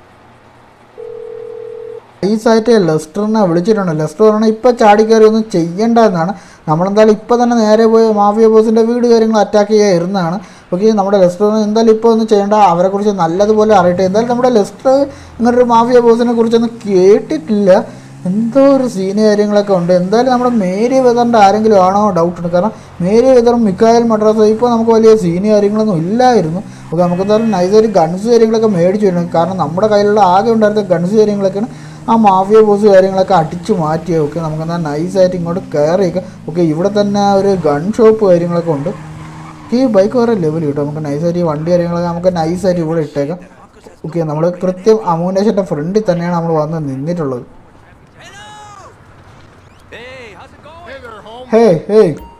നൈസായിട്ട് ലെസ്റ്ററിനെ വിളിച്ചിട്ടുണ്ട് ലെസ്റ്റർ പറഞ്ഞാൽ ഇപ്പോൾ ചാടിക്കയറി ഒന്നും ചെയ്യേണ്ട എന്നാണ് നമ്മളെന്തായാലും ഇപ്പോൾ തന്നെ നേരെ പോയി മാഫിയ ബോസിൻ്റെ വീട് കാര്യങ്ങൾ അറ്റാക്ക് ചെയ്യാൻ ഇരുന്നതാണ് ഓക്കെ നമ്മുടെ ലെസ്റ്റർ എന്തായാലും ഇപ്പോൾ ഒന്നും ചെയ്യേണ്ട അവരെക്കുറിച്ച് നല്ലതുപോലെ അറിയട്ടെ എന്തായാലും നമ്മുടെ ലെസ്റ്റർ ഇങ്ങനൊരു മാഫിയ ബോസിനെ കുറിച്ചൊന്നും കേട്ടിട്ടില്ല എന്തോ ഒരു സീന് കാര്യങ്ങളൊക്കെ ഉണ്ട് എന്തായാലും നമ്മുടെ മേരി വെതറിൻ്റെ ആരെങ്കിലും ആണോ ഡൗട്ട് ഉണ്ട് കാരണം മേരി വെതറും മിക്കായൽ മദ്രാസോ ഇപ്പോൾ നമുക്ക് വലിയ സീന് കാര്യങ്ങളൊന്നും ഇല്ലായിരുന്നു ഓക്കെ നമുക്ക് എന്തായാലും നൈസായിട്ട് ഗൺസ് കാര്യങ്ങളൊക്കെ മേടിച്ചു വരണം കാരണം നമ്മുടെ കയ്യിലുള്ള ആകെ ഉണ്ടായിരുന്ന ഗൺസ് കാര്യങ്ങളൊക്കെയാണ് ആ മാഫിയ ബോസ് കാര്യങ്ങളൊക്കെ അടിച്ചു മാറ്റിയത് ഓക്കെ നമുക്ക് എന്നാൽ നൈസായിട്ട് ഇങ്ങോട്ട് കയറിയൊക്കെ ഓക്കെ ഇവിടെ തന്നെ ഒരു ഗൺ ഷോപ്പ് കാര്യങ്ങളൊക്കെ ഉണ്ട് ഈ ബൈക്ക് വേറെ ലെവൽ കിട്ടും നമുക്ക് നൈസായിട്ട് ഈ വണ്ടി കാര്യങ്ങളൊക്കെ നമുക്ക് നൈസായിട്ട് ഇവിടെ ഇട്ടേക്കാം ഓക്കെ നമ്മൾ കൃത്യം അമൂനേഷൻ്റെ ഫ്രണ്ടിൽ തന്നെയാണ് നമ്മൾ വന്ന് നിന്നിട്ടുള്ളത് Hey, how's it going? ഹേ ഹേ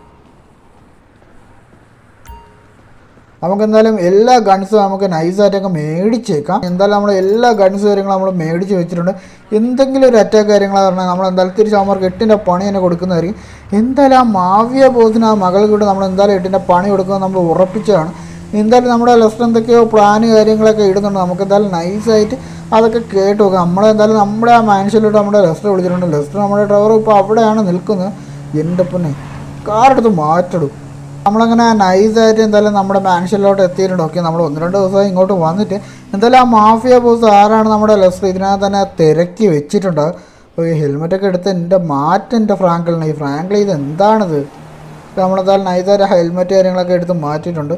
നമുക്ക് എന്തായാലും എല്ലാ ഗൺസും നമുക്ക് നൈസായിട്ടൊക്കെ മേടിച്ചേക്കാം എന്തായാലും നമ്മൾ എല്ലാ ഗൺസ് കാര്യങ്ങളും നമ്മൾ മേടിച്ച് വെച്ചിട്ടുണ്ട് എന്തെങ്കിലും ഒരു അറ്റാക്ക് കാര്യങ്ങൾ പറഞ്ഞാൽ നമ്മൾ എന്തായാലും തിരിച്ച് അവർക്ക് എട്ടിൻ്റെ പണി തന്നെ കൊടുക്കുന്നതായിരിക്കും എന്തായാലും ആ മാവിയ ബോസിന് ആ മകൾ കൂടെ നമ്മൾ എന്തായാലും എട്ടിൻ്റെ പണി കൊടുക്കുന്നത് നമ്മൾ ഉറപ്പിച്ചതാണ് എന്തായാലും നമ്മുടെ ലെസ്റ്റർ എന്തൊക്കെയോ പ്ലാന് കാര്യങ്ങളൊക്കെ ഇടുന്നുണ്ട് നമുക്ക് എന്തായാലും നൈസായിട്ട് അതൊക്കെ കേട്ട് നോക്കാം നമ്മളെന്തായാലും നമ്മുടെ ആ മാൻഷനിലോട്ട് നമ്മുടെ ലെസ്റ്റർ വിളിച്ചിട്ടുണ്ട് ലെസ്റ്റർ നമ്മുടെ ഡ്രൈവർ ഇപ്പോൾ അവിടെയാണ് നിൽക്കുന്നത് എൻ്റെ പൊന്നെ കാറെടുത്ത് മാറ്റിടും നമ്മളങ്ങനെ നൈസായിട്ട് എന്തായാലും നമ്മുടെ മാൻഷനിലോട്ട് എത്തിയിട്ടുണ്ട് ഓക്കെ നമ്മൾ ഒന്ന് രണ്ട് ദിവസമായി ഇങ്ങോട്ട് വന്നിട്ട് എന്തായാലും ആ മാഫിയ ബോസ് ആരാണ് നമ്മുടെ ലെസ്റ്റർ ഇതിനകത്ത് തന്നെ തിരക്കി വെച്ചിട്ടുണ്ട് ഓ ഹെൽമെറ്റൊക്കെ എടുത്ത് എൻ്റെ മാറ്റം എൻ്റെ ഫ്രാങ്കിളിന് ഈ ഫ്രാങ്കിൾ ഇത് എന്താണിത് നമ്മളെന്തായാലും നൈസായിട്ട് ഹെൽമെറ്റ് കാര്യങ്ങളൊക്കെ എടുത്ത് മാറ്റിയിട്ടുണ്ട്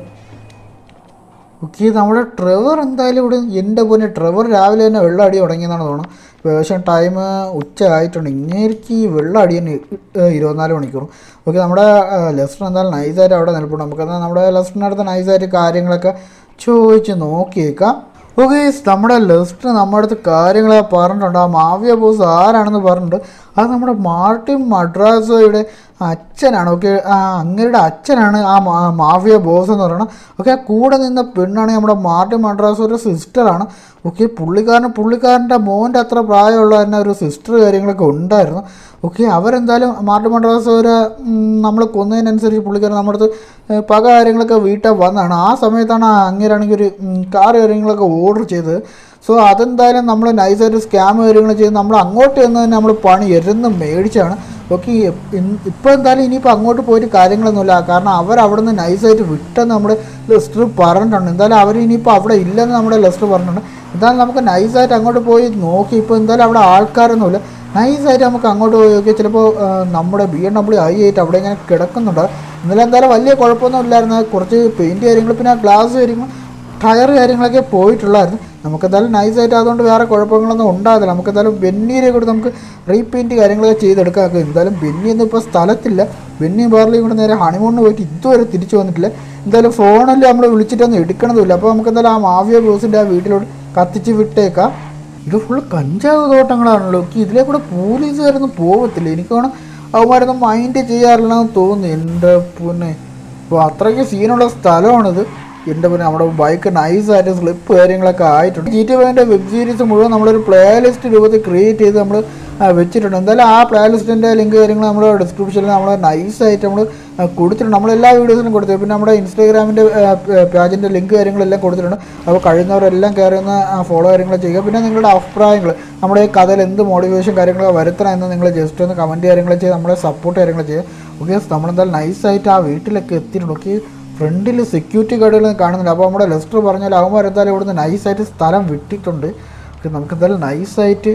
ഓക്കെ നമ്മുടെ ട്രെവർ എന്തായാലും ഇവിടെ എൻ്റെ പോലെ ട്രെവർ രാവിലെ തന്നെ വെള്ളം അടി തുടങ്ങിയെന്നാണ് തോന്നുന്നത് ഏകദേശം ടൈം ഉച്ച ആയിട്ടുണ്ട് ഇങ്ങേക്ക് ഈ വെള്ളം അടി തന്നെ ഏഹ് ഇരുപത്തിനാല് മണിക്കൂറും ഓക്കെ നമ്മുടെ ലെസ്റ്റർ എന്തായാലും നൈസായിട്ട് അവിടെ നിൽപ്പുണ്ട് നമുക്കെന്നാൽ നമ്മുടെ ലെസ്റ്ററിൻ്റെ അടുത്ത് നൈസായിട്ട് കാര്യങ്ങളൊക്കെ ചോദിച്ച് നോക്കിയേക്കാം ഓക്കെ നമ്മുടെ ലെസ്റ്റർ നമ്മുടെ അടുത്ത് കാര്യങ്ങളൊക്കെ പറഞ്ഞിട്ടുണ്ട് ആ മാവിയ ബോസ് ആരാണെന്ന് പറഞ്ഞിട്ടുണ്ട് അത് നമ്മുടെ മാർട്ടിൻ മദ്രാസോയുടെ അച്ഛനാണ് ഓക്കെ ആ അങ്ങയുടെ അച്ഛനാണ് ആ മാ- മാഫിയ ബോസ് എന്ന് പറയുന്നത് ഓക്കെ ആ കൂടെ നിന്ന പെണ്ണാണ് നമ്മുടെ മാർട്ടിൻ മദ്രാസോയുടെ സിസ്റ്ററാണ് ഓക്കെ പുള്ളിക്കാരൻ പുള്ളിക്കാരൻ്റെ മോൻ്റെ അത്ര പ്രായമുള്ള തന്നെ ഒരു സിസ്റ്റർ കാര്യങ്ങളൊക്കെ ഉണ്ടായിരുന്നു ഓക്കെ അവരെന്തായാലും മാർട്ടിൻ മദ്രാസോരെ നമ്മൾ കൊന്നതിനനുസരിച്ച് പുള്ളിക്കാരൻ നമ്മുടെ അടുത്ത് ഏഹ്, പക കാര്യങ്ങളൊക്കെ വീട്ടിൽ വന്നതാണ് ആ സമയത്താണ് ആ അങ്ങേരാണെങ്കിൽ ഒരു കാർ കാര്യങ്ങളൊക്കെ ഓർഡർ ചെയ്തത് സോ അതെന്തായാലും നമ്മൾ നൈസായിട്ട് സ്കാം കാര്യങ്ങൾ ചെയ്ത് നമ്മൾ അങ്ങോട്ട് ചെന്ന് തന്നെ നമ്മൾ പണി എരുന്ന് മേടിച്ചാണ് ഓക്കെ ഇപ്പോൾ എന്തായാലും ഇനിയിപ്പോൾ അങ്ങോട്ട് പോയിട്ട് കാര്യങ്ങളൊന്നുമില്ല കാരണം അവർ അവിടെ നിന്ന് നൈസായിട്ട് വിട്ടെന്ന് നമ്മുടെ ലെസ്റ്റർ പറഞ്ഞിട്ടുണ്ട് എന്തായാലും അവർ ഇനിയിപ്പോൾ അവിടെ ഇല്ലെന്ന് നമ്മുടെ ലെസ്റ്റർ പറഞ്ഞിട്ടുണ്ട് എന്തായാലും നമുക്ക് നൈസായിട്ട് അങ്ങോട്ട് പോയി നോക്കി ഇപ്പോൾ എന്തായാലും അവിടെ ആൾക്കാരൊന്നുമില്ല നൈസായിട്ട് നമുക്ക് അങ്ങോട്ട് പോയി നോക്കിയാൽ ചിലപ്പോൾ ആ, നമ്മുടെ ബി എം ഡബ്ല്യു ഐ ആയിട്ട് അവിടെ ഇങ്ങനെ കിടക്കുന്നുണ്ട് ഇന്നലെ എന്തായാലും വലിയ കുഴപ്പമൊന്നും ഇല്ലായിരുന്നു കുറച്ച് പെയിൻറ്റ് കാര്യങ്ങൾ പിന്നെ ഗ്ലാസ് കാര്യങ്ങൾ ടയർ കാര്യങ്ങളൊക്കെ പോയിട്ടുള്ളായിരുന്നു നമുക്കെന്തായാലും നൈസായിട്ട് അതുകൊണ്ട് വേറെ കുഴപ്പങ്ങളൊന്നും ഉണ്ടാകില്ല നമുക്കെന്തായാലും ബെന്നിയെ കൂടി നമുക്ക് റീപെയിൻറ്റ് കാര്യങ്ങളൊക്കെ ചെയ്തെടുക്കാം എന്തായാലും ബെന്നി ഒന്നും ഇപ്പോൾ സ്ഥലത്തില്ല ബെന്നിയും ബാർലിയും കൂടെ നേരെ ഹണിമൂണിന് പോയിട്ട് ഇതുവരെ തിരിച്ചു വന്നിട്ടില്ല എന്തായാലും ഫോണിൽ നമ്മൾ വിളിച്ചിട്ടൊന്നും എടുക്കണതുമില്ല അപ്പോൾ നമുക്ക് എന്തായാലും ആ മാഫിയ ബോസിൻ്റെ ആ വീട്ടിലോട്ട് കത്തിച്ച് വിട്ടേക്കാം ഇത് ഫുള്ള് കഞ്ചാവ് തോട്ടങ്ങളാണല്ലോ ഒക്കെ ഇതിലെ കൂടെ പോലീസുകാരൊന്നും പോകത്തില്ല എനിക്ക് വേണം അവന്മാരൊന്നും മൈൻഡ് ചെയ്യാറില്ലെന്ന് തോന്നുന്നു എൻ്റെ പിന്നെ അപ്പോൾ അത്രയ്ക്ക് സീനുള്ള സ്ഥലമാണിത് എൻ്റെ പിന്നെ നമ്മുടെ ബൈക്ക് നൈസായിട്ട് സ്ലിപ്പ് കാര്യങ്ങളൊക്കെ ആയിട്ടുണ്ട് ജി ടി വൈൻ്റെ വെബ് സീരീസ് മുഴുവൻ നമ്മളൊരു പ്ലേ ലിസ്റ്റ് രൂപത്തിൽ ക്രിയേറ്റ് ചെയ്ത് നമ്മൾ വെച്ചിട്ടുണ്ട് എന്തായാലും ആ പ്ലേ ലിസ്റ്റിൻ്റെ ലിങ്ക് കാര്യങ്ങൾ നമ്മൾ ഡിസ്ക്രിപ്ഷനിൽ നമ്മൾ നൈസായിട്ട് നമ്മൾ കൊടുത്തിട്ടുണ്ട് നമ്മൾ എല്ലാ വീഡിയോസിലും കൊടുത്തു പിന്നെ നമ്മുടെ ഇൻസ്റ്റാഗ്രാമിൻ്റെ പേജിൻ്റെ ലിങ്ക് കാര്യങ്ങളെല്ലാം കൊടുത്തിട്ടുണ്ട് അപ്പോൾ കഴിയുന്നവരെല്ലാം കയറി ഒന്ന് ഫോളോ കാര്യങ്ങൾ ചെയ്യുക പിന്നെ നിങ്ങളുടെ അഭിപ്രായങ്ങൾ നമ്മുടെ ഈ കഥയിൽ എന്ത് മോട്ടിവേഷൻ കാര്യങ്ങളൊക്കെ വരുത്തണം എന്ന് നിങ്ങൾ ജസ്റ്റ് ഒന്ന് കമൻറ്റ് കാര്യങ്ങൾ ചെയ്ത് നമ്മളെ സപ്പോർട്ട് കാര്യങ്ങൾ ചെയ്യുക ഓക്കെ നമ്മളെന്തായാലും നൈസായിട്ട് ആ വീട്ടിലൊക്കെ എത്തിയിട്ടുണ്ട് ഓക്കെ ഫ്രണ്ടിൽ സെക്യൂരിറ്റി ഗാർഡുകൾ കാണുന്നുണ്ട് അപ്പോൾ നമ്മുടെ ലെസ്റ്റർ പറഞ്ഞാൽ അവന്മാർ എന്തായാലും ഇവിടുന്ന് നൈസായിട്ട് സ്ഥലം വിട്ടിട്ടുണ്ട് ഓക്കെ നമുക്ക് എന്തായാലും നൈസായിട്ട്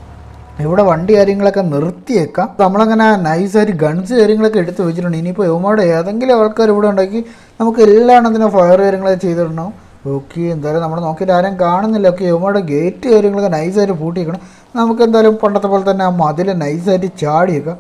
ഇവിടെ വണ്ടി കാര്യങ്ങളൊക്കെ നിർത്തിയേക്കാം നമ്മളങ്ങനെ നൈസായിട്ട് ഗൺസ് കാര്യങ്ങളൊക്കെ എടുത്ത് വെച്ചിട്ടുണ്ട് ഇനിയിപ്പോൾ യുവമാരുടെ ഏതെങ്കിലും ആൾക്കാർ ഇവിടെ ഉണ്ടെങ്കിൽ നമുക്ക് എല്ലാ എണ്ണത്തിനും ഫയർ കാര്യങ്ങളൊക്കെ ചെയ്തിടണം ഓക്കെ എന്തായാലും നമ്മൾ നോക്കിയിട്ട് ആരും കാണുന്നില്ല ഓക്കെ യുവമാരുടെ ഗേറ്റ് കാര്യങ്ങളൊക്കെ നൈസായിട്ട് പൂട്ടിയേക്കണം നമുക്ക് എന്തായാലും പണ്ടത്തെ പോലെ തന്നെ ആ മതിൽ നൈസായിട്ട് ചാടിയേക്കാം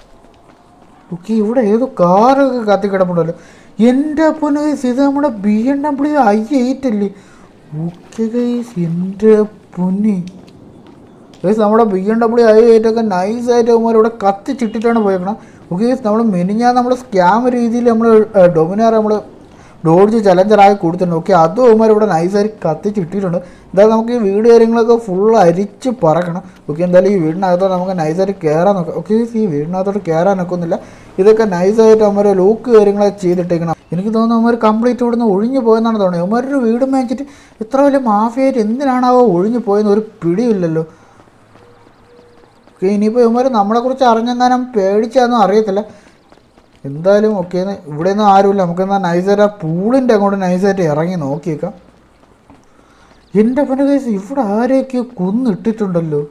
ഓക്കെ ഇവിടെ ഏതോ കാറൊക്കെ കത്തി കിടപ്പുണ്ടല്ലോ എൻ്റെ പൊന്ന് ഗൈസ് ഇത് നമ്മുടെ B M W I eight അല്ലേ ഓക്കെ ഗൈസ് എൻ്റെ പൊന്നി ഗൈസ് നമ്മുടെ B M W I eight ഒക്കെ നൈസായിട്ട് അവന്മാർ ഇവിടെ കത്തിച്ചിട്ടിട്ടാണ് പോയേക്കണം ഓക്കെ ഗൈസ് നമ്മൾ മെനിഞ്ഞാൽ നമ്മൾ സ്കാം രീതിയിൽ നമ്മൾ ഡൊമിനാർ നമ്മൾ ഡോഡ്ജ് ചലഞ്ചറായി കൊടുത്തിട്ടുണ്ട് ഓക്കെ അതും അവന്മാർ ഇവിടെ നൈസായിട്ട് കത്തിച്ചിട്ടിട്ടുണ്ട് എന്തായാലും നമുക്ക് ഈ വീട് കാര്യങ്ങളൊക്കെ ഫുൾ അരിച്ച് പറക്കണം ഓക്കെ എന്തായാലും ഈ വീടിനകത്തോട്ട് നമുക്ക് നൈസായിട്ട് കയറാൻ നോക്കാം ഓക്കെ ഈ വീടിനകത്തോട്ട് കയറാൻ നോക്കുന്നില്ല ഇതൊക്കെ നൈസായിട്ട് അവന്മാർ ലോക്ക് കാര്യങ്ങളൊക്കെ ചെയ്തിട്ടേക്കണം എനിക്ക് തോന്നുന്നു അവന്മാർ കംപ്ലീറ്റ് ഇവിടുന്ന് ഒഴിഞ്ഞു പോയെന്നാണ് തോന്നുന്നത് അവന്മാരൊരു വീടും മേടിച്ചിട്ട് ഇത്ര വലിയ മാഫിയായിട്ട് എന്തിനാണാവോ ഒഴിഞ്ഞു പോയെന്ന് ഒരു പിടിയില്ലല്ലോ ഓക്കെ ഇനിയിപ്പോൾ ഇവന്മാർ നമ്മളെക്കുറിച്ച് അറിഞ്ഞെങ്ങാനും പേടിച്ചാന്നും അറിയത്തില്ല എന്തായാലും ഓക്കെ ഇവിടെ ഒന്നും ആരുമില്ല നമുക്കെന്നാൽ നൈസായിട്ട് ആ പൂളിൻ്റെ അങ്ങോട്ട് നൈസായിട്ട് ഇറങ്ങി നോക്കിയേക്കാം എൻ്റെ പിന്നെ കേസ് ഇവിടെ ആരെയൊക്കെയോ കൊന്നിട്ടിട്ടുണ്ടല്ലോ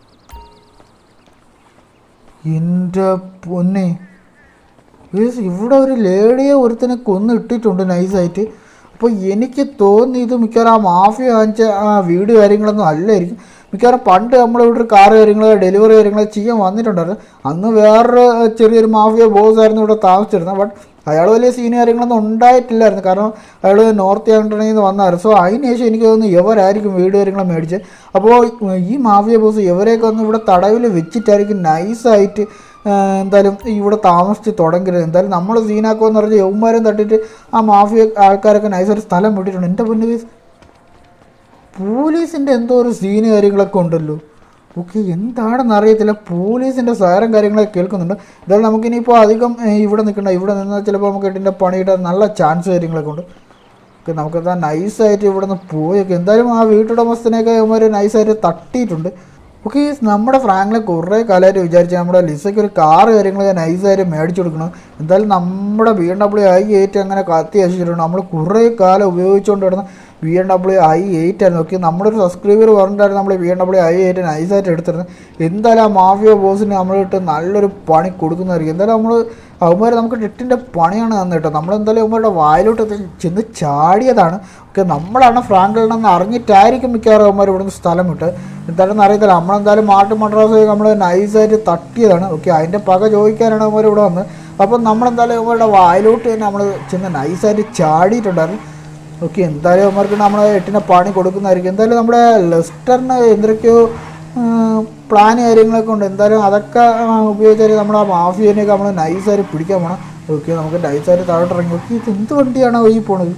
എൻ്റെ പൊന്നെ കേസ് ഇവിടെ ഒരു ലേഡിയെ ഒരുത്തനെ കൊന്നിട്ടിട്ടുണ്ട് നൈസായിട്ട് അപ്പോൾ എനിക്ക് തോന്നി ഇത് മിക്കവാറും ആ മാഫിയ കാണിച്ച ആ വീട് കാര്യങ്ങളൊന്നും അല്ലായിരിക്കും മിക്കവാറും പണ്ട് നമ്മളിവിടെ ഒരു കാറ് കാര്യങ്ങൾ ഡെലിവറി കാര്യങ്ങൾ ചെയ്യാൻ വന്നിട്ടുണ്ടായിരുന്നു അന്ന് വേറൊരു ചെറിയൊരു മാഫിയ ബോസ് ആയിരുന്നു ഇവിടെ താമസിച്ചിരുന്നത് ബട്ട് അയാൾ വലിയ സീൻ കാര്യങ്ങളൊന്നും ഉണ്ടായിട്ടില്ലായിരുന്നു കാരണം അയാൾ നോർത്ത് ആൻഡ്രണിൽ നിന്ന് വന്നായിരുന്നു സോ അതിന് ശേഷം എനിക്ക് തോന്നുന്നു ഇവരായിരിക്കും വീട് കാര്യങ്ങൾ മേടിച്ചത് അപ്പോൾ ഈ മാഫിയ ബോസ് ഇവരെയൊക്കെ ഒന്ന് ഇവിടെ തടവിൽ വെച്ചിട്ടായിരിക്കും നൈസായിട്ട് എന്തായാലും ഇവിടെ താമസിച്ച് തുടങ്ങരുത് എന്തായാലും നമ്മൾ സീനാക്കുമെന്ന് പറഞ്ഞാൽ യൗമാരും തട്ടിയിട്ട് ആ മാഫിയ ആൾക്കാരൊക്കെ നൈസായിട്ട് സ്ഥലം വിട്ടിട്ടുണ്ട് എൻ്റെ പൊന്നു കേസ് പോലീസിൻ്റെ എന്തോ ഒരു സീന് കാര്യങ്ങളൊക്കെ ഉണ്ടല്ലോ ഓക്കെ എന്താണെന്ന് അറിയത്തില്ല പോലീസിൻ്റെ സാരം കാര്യങ്ങളൊക്കെ കേൾക്കുന്നുണ്ട് എന്തായാലും നമുക്കിനിയിപ്പോൾ അധികം ഏ, ഇവിടെ നിൽക്കണ്ട ഇവിടെ നിന്നാൽ ചിലപ്പോൾ നമുക്ക് ഇതിൻ്റെ പണിയിടാൻ നല്ല ചാൻസ് കാര്യങ്ങളൊക്കെ ഉണ്ട് ഓക്കെ നമുക്കെന്താ നൈസായിട്ട് ഇവിടെ നിന്ന് പോയൊക്കെ എന്തായാലും ആ വീട്ടുടമസ്ഥനെയൊക്കെ ഇവന്മാർ നൈസായിട്ട് തട്ടിയിട്ടുണ്ട് ഓക്കെ നമ്മുടെ ഫ്രാങ്കിലെ കുറേ കാലമായിട്ട് വിചാരിച്ചു നമ്മുടെ ലിസയ്ക്ക് ഒരു കാറ് കാര്യങ്ങളൊക്കെ നൈസായിട്ട് മേടിച്ചു കൊടുക്കണം എന്തായാലും നമ്മുടെ B M W I eight അങ്ങനെ കത്തി അയച്ചിട്ടുണ്ട് നമ്മൾ കുറേ കാലം ഉപയോഗിച്ചുകൊണ്ട് കിടന്ന B M W I eight ആയിരുന്നു ഓക്കെ നമ്മുടെ ഒരു സബ്സ്ക്രൈബർ പറഞ്ഞിട്ടായിരുന്നു നമ്മൾ B M W I eight നൈസായിട്ട് എടുത്തിരുന്നത് എന്തായാലും ആ മാഫിയ ബോസിന് നമ്മളിട്ട് നല്ലൊരു പണി കൊടുക്കുന്നതായിരിക്കും എന്തായാലും നമ്മൾ അവന്മാർ നമുക്ക് ടെട്ടിൻ്റെ പണിയാണ് തന്നത് കേട്ടോ നമ്മളെന്തായാലും അവന്മാരുടെ വായിലോട്ട് എത്തി ചെന്ന് ചാടിയതാണ് ഓക്കെ നമ്മളാണ് ഫ്രാങ്കിളിനെന്ന് അറിഞ്ഞിട്ടായിരിക്കും മിക്കവാറും അവന്മാർ ഇവിടുന്ന് സ്ഥലം വിട്ട് എന്തായാലും അറിയത്തില്ല നമ്മളെന്തായാലും മാട്ട് മദ്രാസ് നമ്മൾ നൈസായിട്ട് തട്ടിയതാണ് ഓക്കെ അതിൻ്റെ പക ചോദിക്കാനാണ് അവന്മാർ ഇവിടെ വന്നത് അപ്പം നമ്മളെന്തായാലും അവന്മാരുടെ വായിലോട്ട് തന്നെ നമ്മൾ ചെന്ന് നൈസായിട്ട് ചാടിയിട്ടുണ്ടായിരുന്നു ഓക്കെ എന്തായാലും അവന്മാർക്ക് നമ്മൾ എട്ടിനെ പണി കൊടുക്കുന്നതായിരിക്കും എന്തായാലും നമ്മുടെ ലെസ്റ്ററിന് എന്തൊക്കെയോ പ്ലാൻ കാര്യങ്ങളൊക്കെ ഉണ്ട് എന്തായാലും അതൊക്കെ ആ, ഉപയോഗിച്ചാൽ നമ്മുടെ ആ മാഫിയനെയൊക്കെ നമ്മൾ നൈസായിട്ട് പിടിക്കാൻ പോകണം ഓക്കെ നമുക്ക് നൈസായിട്ട് താഴോട്ട് ഇറങ്ങി ഓക്കെ ഇത് എന്ത് വണ്ടിയാണോ ഈ പോണത്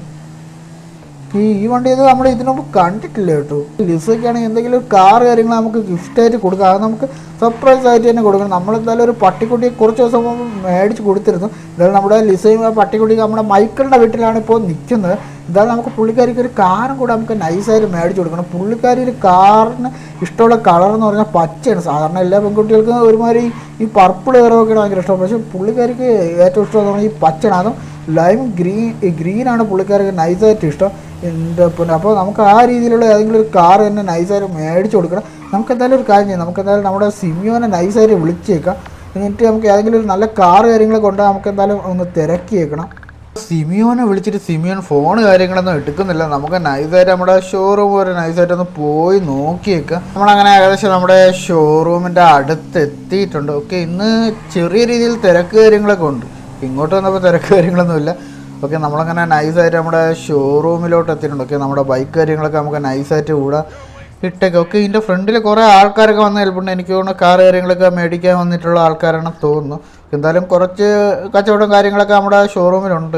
ഈ ഈ വണ്ടി ഇത് നമ്മൾ ഇതിനു മുമ്പ് കണ്ടിട്ടില്ല കേട്ടോ ലിസയ്ക്കാണെങ്കിൽ എന്തെങ്കിലും ഒരു കാർ കാര്യങ്ങൾ നമുക്ക് ഗിഫ്റ്റായിട്ട് കൊടുക്കാം അത് നമുക്ക് സർപ്രൈസ് ആയിട്ട് തന്നെ കൊടുക്കണം നമ്മളെന്തായാലും ഒരു പട്ടിക്കുട്ടിയെ കുറച്ച് ദിവസം മുമ്പ് മേടിച്ച് കൊടുത്തിരുന്നു എന്തായാലും നമ്മുടെ ലിസയും ആ പട്ടിക്കുട്ടിക്ക് നമ്മുടെ മൈക്കിളിൻ്റെ വീട്ടിലാണ് ഇപ്പോൾ നിൽക്കുന്നത് എന്തായാലും നമുക്ക് പുള്ളിക്കാരിക്ക് ഒരു കാറും കൂടെ നമുക്ക് നൈസായിട്ട് മേടിച്ച് കൊടുക്കണം പുള്ളിക്കാരി ഒരു കാറിന് ഇഷ്ടമുള്ള കളർ എന്ന് പറഞ്ഞാൽ പച്ചയാണ് സാധാരണ എല്ലാ പെൺകുട്ടികൾക്കും ഒരുമാതിരി ഈ പർപ്പിൾ കളറൊക്കെയാണ് ഭയങ്കര ഇഷ്ടം പക്ഷേ പുള്ളിക്കാരിക്ക് ഏറ്റവും ഇഷ്ടം എന്ന് പറഞ്ഞാൽ ഈ പച്ചയാണ് അതും ലൈം ഗ്രീൻ ഗ്രീനാണ് പുള്ളിക്കാർക്ക് നൈസായിട്ട് ഇഷ്ടം എൻ്റെ പിന്നെ അപ്പോൾ നമുക്ക് ആ രീതിയിലുള്ള ഏതെങ്കിലും ഒരു കാർ തന്നെ നൈസായിട്ട് മേടിച്ച് കൊടുക്കണം നമുക്ക് എന്തായാലും ഒരു കാര്യം ചെയ്യാം നമുക്ക് എന്തായാലും നമ്മുടെ സിമിയോനെ നൈസായിട്ട് വിളിച്ചേക്കാം എന്നിട്ട് നമുക്ക് ഏതെങ്കിലും ഒരു നല്ല കാർ കാര്യങ്ങളൊക്കെ കൊണ്ട് നമുക്ക് എന്തായാലും ഒന്ന് തിരക്കിയേക്കണം സിമിയോനെ വിളിച്ചിട്ട് സിമിയോൻ ഫോൺ കാര്യങ്ങളൊന്നും എടുക്കുന്നില്ല നമുക്ക് നൈസായിട്ട് നമ്മുടെ ഷോറൂം വരെ നൈസായിട്ട് ഒന്ന് പോയി നോക്കിയേക്കാം നമ്മളങ്ങനെ ഏകദേശം നമ്മുടെ ഷോറൂമിൻ്റെ അടുത്ത് എത്തിയിട്ടുണ്ട് ഓക്കെ ഇന്ന് ചെറിയ രീതിയിൽ തിരക്ക് കാര്യങ്ങളൊക്കെ ഉണ്ട് ഇങ്ങോട്ട് വന്നപ്പോൾ തിരക്ക് കാര്യങ്ങളൊന്നുമില്ല ഓക്കെ നമ്മളങ്ങനെ നൈസായിട്ട് നമ്മുടെ ഷോറൂമിലോട്ട് എത്തിയിട്ടുണ്ട് ഓക്കെ നമ്മുടെ ബൈക്ക് കാര്യങ്ങളൊക്കെ നമുക്ക് നൈസായിട്ട് കൂടെ ഇട്ടേക്ക് ഓക്കെ ഇതിൻ്റെ ഫ്രണ്ടിൽ കുറേ ആൾക്കാരൊക്കെ വന്ന് ഹെൽപ്പുണ്ട് എനിക്ക് തോന്നുന്നു കാർ കാര്യങ്ങളൊക്കെ മേടിക്കാൻ വന്നിട്ടുള്ള ആൾക്കാരാണെന്ന് തോന്നുന്നു എന്തായാലും കുറച്ച് കച്ചവടം കാര്യങ്ങളൊക്കെ നമ്മുടെ ഷോറൂമിലുണ്ട്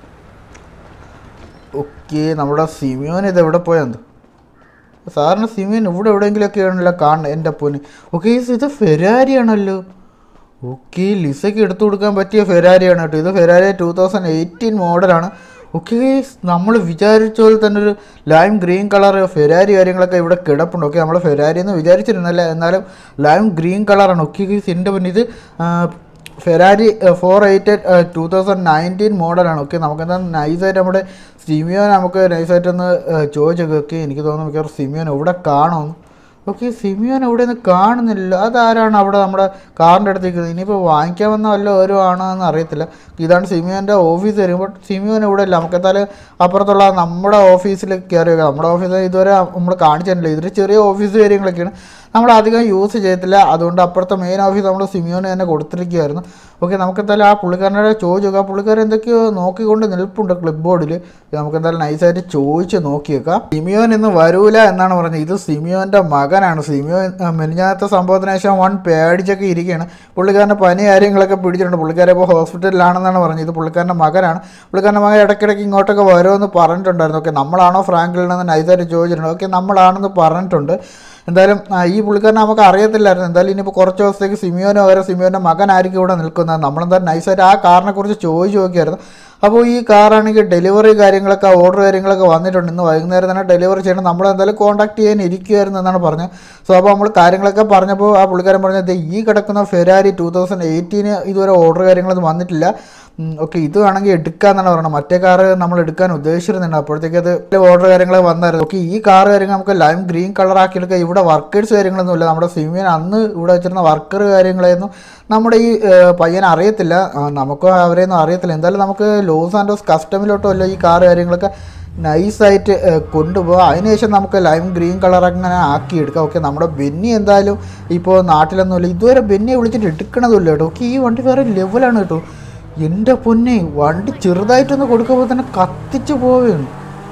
ഓക്കെ നമ്മുടെ സിമിയോൻ ഇത് എവിടെ പോയത് സാറിന് സിമിയോൻ ഇവിടെ എവിടെയെങ്കിലുമൊക്കെ ആണല്ലോ കാണുന്നത് എൻ്റെ പൊന്ന് ഓക്കെ ഇത് ഫെരാരി ആണല്ലോ ഓക്കെ ലിസയ്ക്ക് എടുത്തു കൊടുക്കാൻ പറ്റിയ ഫെരാരിയാണ് കേട്ടോ ഇത് ഫെരാരി ടൂ തൗസൻഡ് എയ്റ്റീൻ മോഡലാണ് ഓക്കെ നമ്മൾ വിചാരിച്ച പോലെ തന്നെ ഒരു ലൈം ഗ്രീൻ കളർ ഫെരാരി കാര്യങ്ങളൊക്കെ ഇവിടെ കിടപ്പുണ്ട് ഓക്കെ നമ്മൾ ഫെരാരി എന്ന് വിചാരിച്ചിരുന്നല്ല എന്നാലും ലൈം ഗ്രീൻ കളറാണ് ഓക്കെ എൻ്റെ പിന്നെ ഇത് ആ, Ferrari four eight two thousand nineteen മോഡലാണ് ഓക്കെ നമുക്ക് എന്താ നൈസായിട്ട് നമ്മുടെ സിമിയോൻ നമുക്ക് നൈസായിട്ടൊന്ന് ചോദിച്ചൊക്കെ ഓക്കെ എനിക്ക് തോന്നുന്നു മിക്കവാറും സിമിയോൻ എവിടെ കാണുമെന്ന് ഓക്കെ സിമിയോൻ എവിടെ നിന്ന് കാണുന്നില്ല അതാരാണ് അവിടെ നമ്മുടെ കാറിൻ്റെ അടുത്ത് നിൽക്കുന്നത് ഇനിയിപ്പോൾ വാങ്ങിക്കാൻ വന്ന വല്ല ഓരോ ആണോ എന്ന് അറിയത്തില്ല ഇതാണ് സിമിയോൻ്റെ ഓഫീസ് വരും ബട്ട് സിമിയോൻ ഇവിടെ ഇല്ല നമുക്ക് എന്തായാലും അപ്പുറത്തുള്ള നമ്മുടെ ഓഫീസിൽ കയറി വെക്കാം നമ്മുടെ ഓഫീസിൽ ഇതുവരെ നമ്മൾ കാണിച്ചിട്ടില്ല ഇതൊരു ചെറിയ ഓഫീസ് കാര്യങ്ങളൊക്കെയാണ് നമ്മൾ അധികം യൂസ് ചെയ്യത്തില്ല അതുകൊണ്ട് അപ്പുറത്തെ മെയിൻ ഓഫീസ് നമ്മൾ സിമിയോന് തന്നെ കൊടുത്തിരിക്കുകയായിരുന്നു ഓക്കെ നമുക്ക് എന്തായാലും ആ പുള്ളിക്കാരനോട് ചോദിച്ചു നോക്കാം പുള്ളിക്കാരൻ എന്തൊക്കെയോ നോക്കിക്കൊണ്ട് നിൽപ്പുണ്ട് ക്ലിപ്പ് ബോർഡിൽ നമുക്ക് എന്തായാലും നൈസായിട്ട് ചോദിച്ച് നോക്കി വെക്കാം സിമിയോൻ ഇന്ന് വരൂല എന്നാണ് പറഞ്ഞത് ഇത് സിമിയോൻ്റെ മകനാണ് സിമിയോൻ ആ, മെലിഞ്ഞാത്ത സംഭവത്തിന് ശേഷം വൺ പേടിച്ചൊക്കെ ഇരിക്കുകയാണ് പുള്ളിക്കാരൻ്റെ പനി കാര്യങ്ങളൊക്കെ പിടിച്ചിട്ടുണ്ട് പുള്ളിക്കാരൻ ഇപ്പോൾ ഹോസ്പിറ്റലിലാണെന്നാണ് പറഞ്ഞത് ഇത് പുള്ളിക്കാരൻ്റെ മകനാണ് പുള്ളിക്കാരൻ്റെ മകൻ ഇടയ്ക്കിടയ്ക്ക് ഇങ്ങോട്ടൊക്കെ വരുമെന്ന് പറഞ്ഞിട്ടുണ്ടായിരുന്നു ഓക്കെ നമ്മളാണോ ഫ്രാങ്കിൽ നിന്ന് നൈസായിട്ട് ചോദിച്ചിട്ടുണ്ട് ഓക്കെ നമ്മളാണെന്ന് പറഞ്ഞിട്ടുണ്ട് എന്തായാലും ആ, ഈ പുള്ളിക്കാരനെ നമുക്ക് അറിയത്തില്ലായിരുന്നു എന്തായാലും ഇനിയിപ്പോൾ കുറച്ച് ദിവസത്തേക്ക് സിമിയോനോ വരെ സിമിയോൻ്റെ മകനായിരിക്കും ഇവിടെ നിൽക്കുന്നത് നമ്മളെന്തായാലും നൈസായിട്ട് ആ കാറിനെ കുറിച്ച് ചോദിച്ചു നോക്കിയായിരുന്നു അപ്പോൾ ഈ കാറാണെങ്കിൽ ഡെലിവറി കാര്യങ്ങളൊക്കെ ഓർഡർ കാര്യങ്ങളൊക്കെ വന്നിട്ടുണ്ട് ഇന്ന് വൈകുന്നേരം തന്നെ ഡെലിവറി ചെയ്യണം നമ്മൾ എന്തായാലും കോൺടാക്ട് ചെയ്യാൻ ഇരിക്കുമായിരുന്നു എന്നാണ് പറഞ്ഞത് സോ അപ്പോൾ നമ്മൾ കാര്യങ്ങളൊക്കെ പറഞ്ഞപ്പോൾ ആ പുള്ളിക്കാരൻ പറഞ്ഞത് ഈ കിടക്കുന്ന ഫെരാരി ടൂ തൗസൻഡ് എയ്റ്റീന് ഇതുവരെ ഓർഡർ കാര്യങ്ങളൊന്നും വന്നിട്ടില്ല ഓക്കെ ഇത് വേണമെങ്കിൽ എടുക്കാന്നാണ് പറയുന്നത് മറ്റേ കാറ് നമ്മൾ എടുക്കാൻ ഉദ്ദേശിച്ചിരുന്നുണ്ട് അപ്പോഴത്തേക്ക് അത് ഓർഡർ കാര്യങ്ങൾ വന്നായിരുന്നു ഓക്കെ ഈ കാർ കാര്യങ്ങൾ നമുക്ക് ലൈം ഗ്രീൻ കളർ ആക്കി എടുക്കുക ഇവിടെ വർക്കേഴ്സ് കാര്യങ്ങളൊന്നും ഇല്ല നമ്മുടെ സിമിയൻ അന്ന് ഇവിടെ വെച്ചിരുന്ന വർക്കർ കാര്യങ്ങളൊന്നും നമ്മുടെ ഈ ഏഹ്, പയ്യനെ അറിയത്തില്ല ആ, നമുക്കോ അവരെയൊന്നും അറിയത്തില്ല എന്തായാലും നമുക്ക് ലോസ് ആൻഡോസ് കസ്റ്റമിലോട്ടോ അല്ല ഈ കാർ കാര്യങ്ങളൊക്കെ നൈസായിട്ട് കൊണ്ടുപോകാം അതിനുശേഷം നമുക്ക് ലൈം ഗ്രീൻ കളർ അങ്ങനെ ആക്കി എടുക്കാം ഓക്കെ നമ്മുടെ ബെന്നി എന്തായാലും ഇപ്പോൾ നാട്ടിലൊന്നുമില്ല ഇതുവരെ ബെന്നിയെ വിളിച്ചിട്ട് എടുക്കണതുമില്ല കേട്ടോ ഓക്കെ ഈ വണ്ടി വേറെ ലെവലാണ് കേട്ടോ എൻ്റെ പൊന്നെ വണ്ടി ചെറുതായിട്ടൊന്ന് കൊടുക്കുമ്പോൾ തന്നെ കത്തിച്ച് പോവുകയാണ്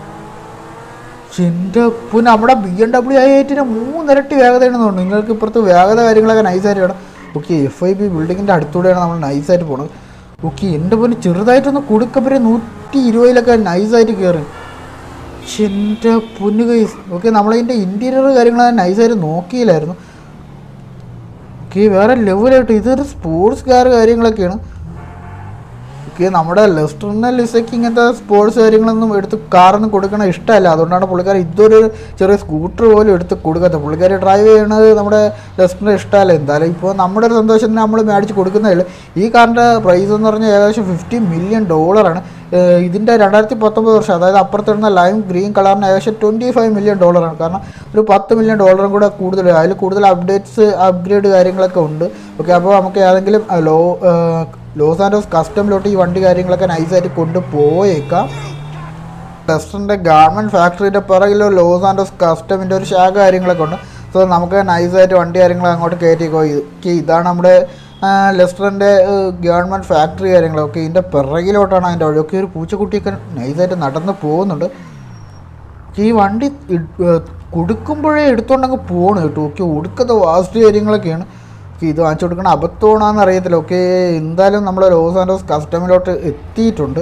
എൻ്റെ പൊന്നെ നമ്മുടെ ബി എം ഡബ്ല്യു ഐ എയ്റ്റിന് മൂന്നിരട്ടി വേഗതയാണെന്ന് തോന്നുന്നു നിങ്ങൾക്ക് ഇപ്പുറത്ത് വേഗത കാര്യങ്ങളൊക്കെ നൈസായിട്ട് വേണം ഓക്കെ എഫ് ഐ ബി ബിൽഡിങ്ങിൻ്റെ അടുത്തൂടെയാണ് നമ്മൾ നൈസായിട്ട് പോണത് ഓക്കെ എൻ്റെ പൊന്നെ ചെറുതായിട്ടൊന്ന് കൊടുക്കപ്പോ നൂറ്റി ഇരുപതിലൊക്കെ നൈസായിട്ട് കയറി എൻ്റെ പൊന്നു കൈസ് ഓക്കെ നമ്മളതിൻ്റെ ഇൻറ്റീരിയർ കാര്യങ്ങൾ നൈസായിട്ട് നോക്കിയില്ലായിരുന്നു ഓക്കെ വേറെ ലെവലായിട്ട് ഇതൊരു സ്പോർട്സ് കാർ കാര്യങ്ങളൊക്കെയാണ് ഓക്കെ നമ്മുടെ ലെസ്റ്ററിനെ ലിസയ്ക്ക് ഇങ്ങനത്തെ സ്പോർട്സ് കാര്യങ്ങളൊന്നും എടുത്ത് കാറൊന്നും കൊടുക്കണ ഇഷ്ടമല്ല അതുകൊണ്ടാണ് പുള്ളിക്കാരൻ ഇതൊരു ചെറിയ സ്കൂട്ടർ പോലും എടുത്ത് കൊടുക്കാത്തത് പുള്ളിക്കാരി ഡ്രൈവ് ചെയ്യണത് നമ്മുടെ ലെസ്റ്ററിന് ഇഷ്ടമല്ല എന്തായാലും ഇപ്പോൾ നമ്മുടെ ഒരു സന്തോഷത്തിന് നമ്മൾ മേടിച്ച് കൊടുക്കുന്നതേ ഈ കാറിൻ്റെ പ്രൈസ് എന്ന് പറഞ്ഞാൽ ഏകദേശം ഫിഫ്റ്റി മില്യൺ ഡോളറാണ് ഇതിൻ്റെ രണ്ടായിരത്തി പത്തൊമ്പത് വർഷം അതായത് അപ്പുറത്തിരുന്ന ലൈം ഗ്രീൻ കളറിന് ഏകദേശം ട്വൻറ്റി ഫൈവ് മില്യൺ ഡോളറാണ് കാരണം ഒരു പത്ത് മില്യൺ ഡോളറും കൂടെ കൂടുതൽ അതിൽ കൂടുതൽ അപ്ഡേറ്റ്സ് അപ്ഗ്രേഡ് കാര്യങ്ങളൊക്കെ ഉണ്ട് ഓക്കെ അപ്പോൾ നമുക്ക് ഏതെങ്കിലും ആ, ലോ ആ, ലോസ് ആൻഡോസ് കസ്റ്റമിലോട്ട് ഈ വണ്ടി കാര്യങ്ങളൊക്കെ നൈസായിട്ട് കൊണ്ടുപോയേക്കാം ടെസ്റ്ററിൻ്റെ ഗാർമെൻറ്റ് ഫാക്ടറിയുടെ പിറകിൽ ലോസ് ആൻഡോസ് കസ്റ്റമിൻ്റെ ഒരു ശാഖ കാര്യങ്ങളൊക്കെ ഉണ്ട് സോ നമുക്ക് നൈസായിട്ട് വണ്ടി കാര്യങ്ങൾ അങ്ങോട്ട് കയറ്റിക്കോ ഇത് ഇതാണ് നമ്മുടെ ലെസ്റ്ററിൻ്റെ ഗവൺമെൻറ് ഫാക്ടറി കാര്യങ്ങളൊക്കെ ഇതിൻ്റെ പിറകിലോട്ടാണ് അതിൻ്റെ വഴിയൊക്കെ ഒരു പൂച്ചക്കുട്ടിയൊക്കെ നൈസായിട്ട് നടന്ന് പോകുന്നുണ്ട് ഈ വണ്ടി ഇട്- ഏർ കൊടുക്കുമ്പോഴേ എടുത്തോണ്ടങ്ങ് പോണ് കേട്ടോ ഓക്കെ ഒടുക്കത്തെ വാസ്റ്റ് കാര്യങ്ങളൊക്കെയാണ് ഓക്കെ ഇത് വാങ്ങിച്ചു കൊടുക്കണ അബദ്ധമാണെന്ന് അറിയത്തില്ല ഓക്കെ എന്തായാലും നമ്മൾ ലോസ് ആൻഡോസ് കസ്റ്റമിലോട്ട് എത്തിയിട്ടുണ്ട്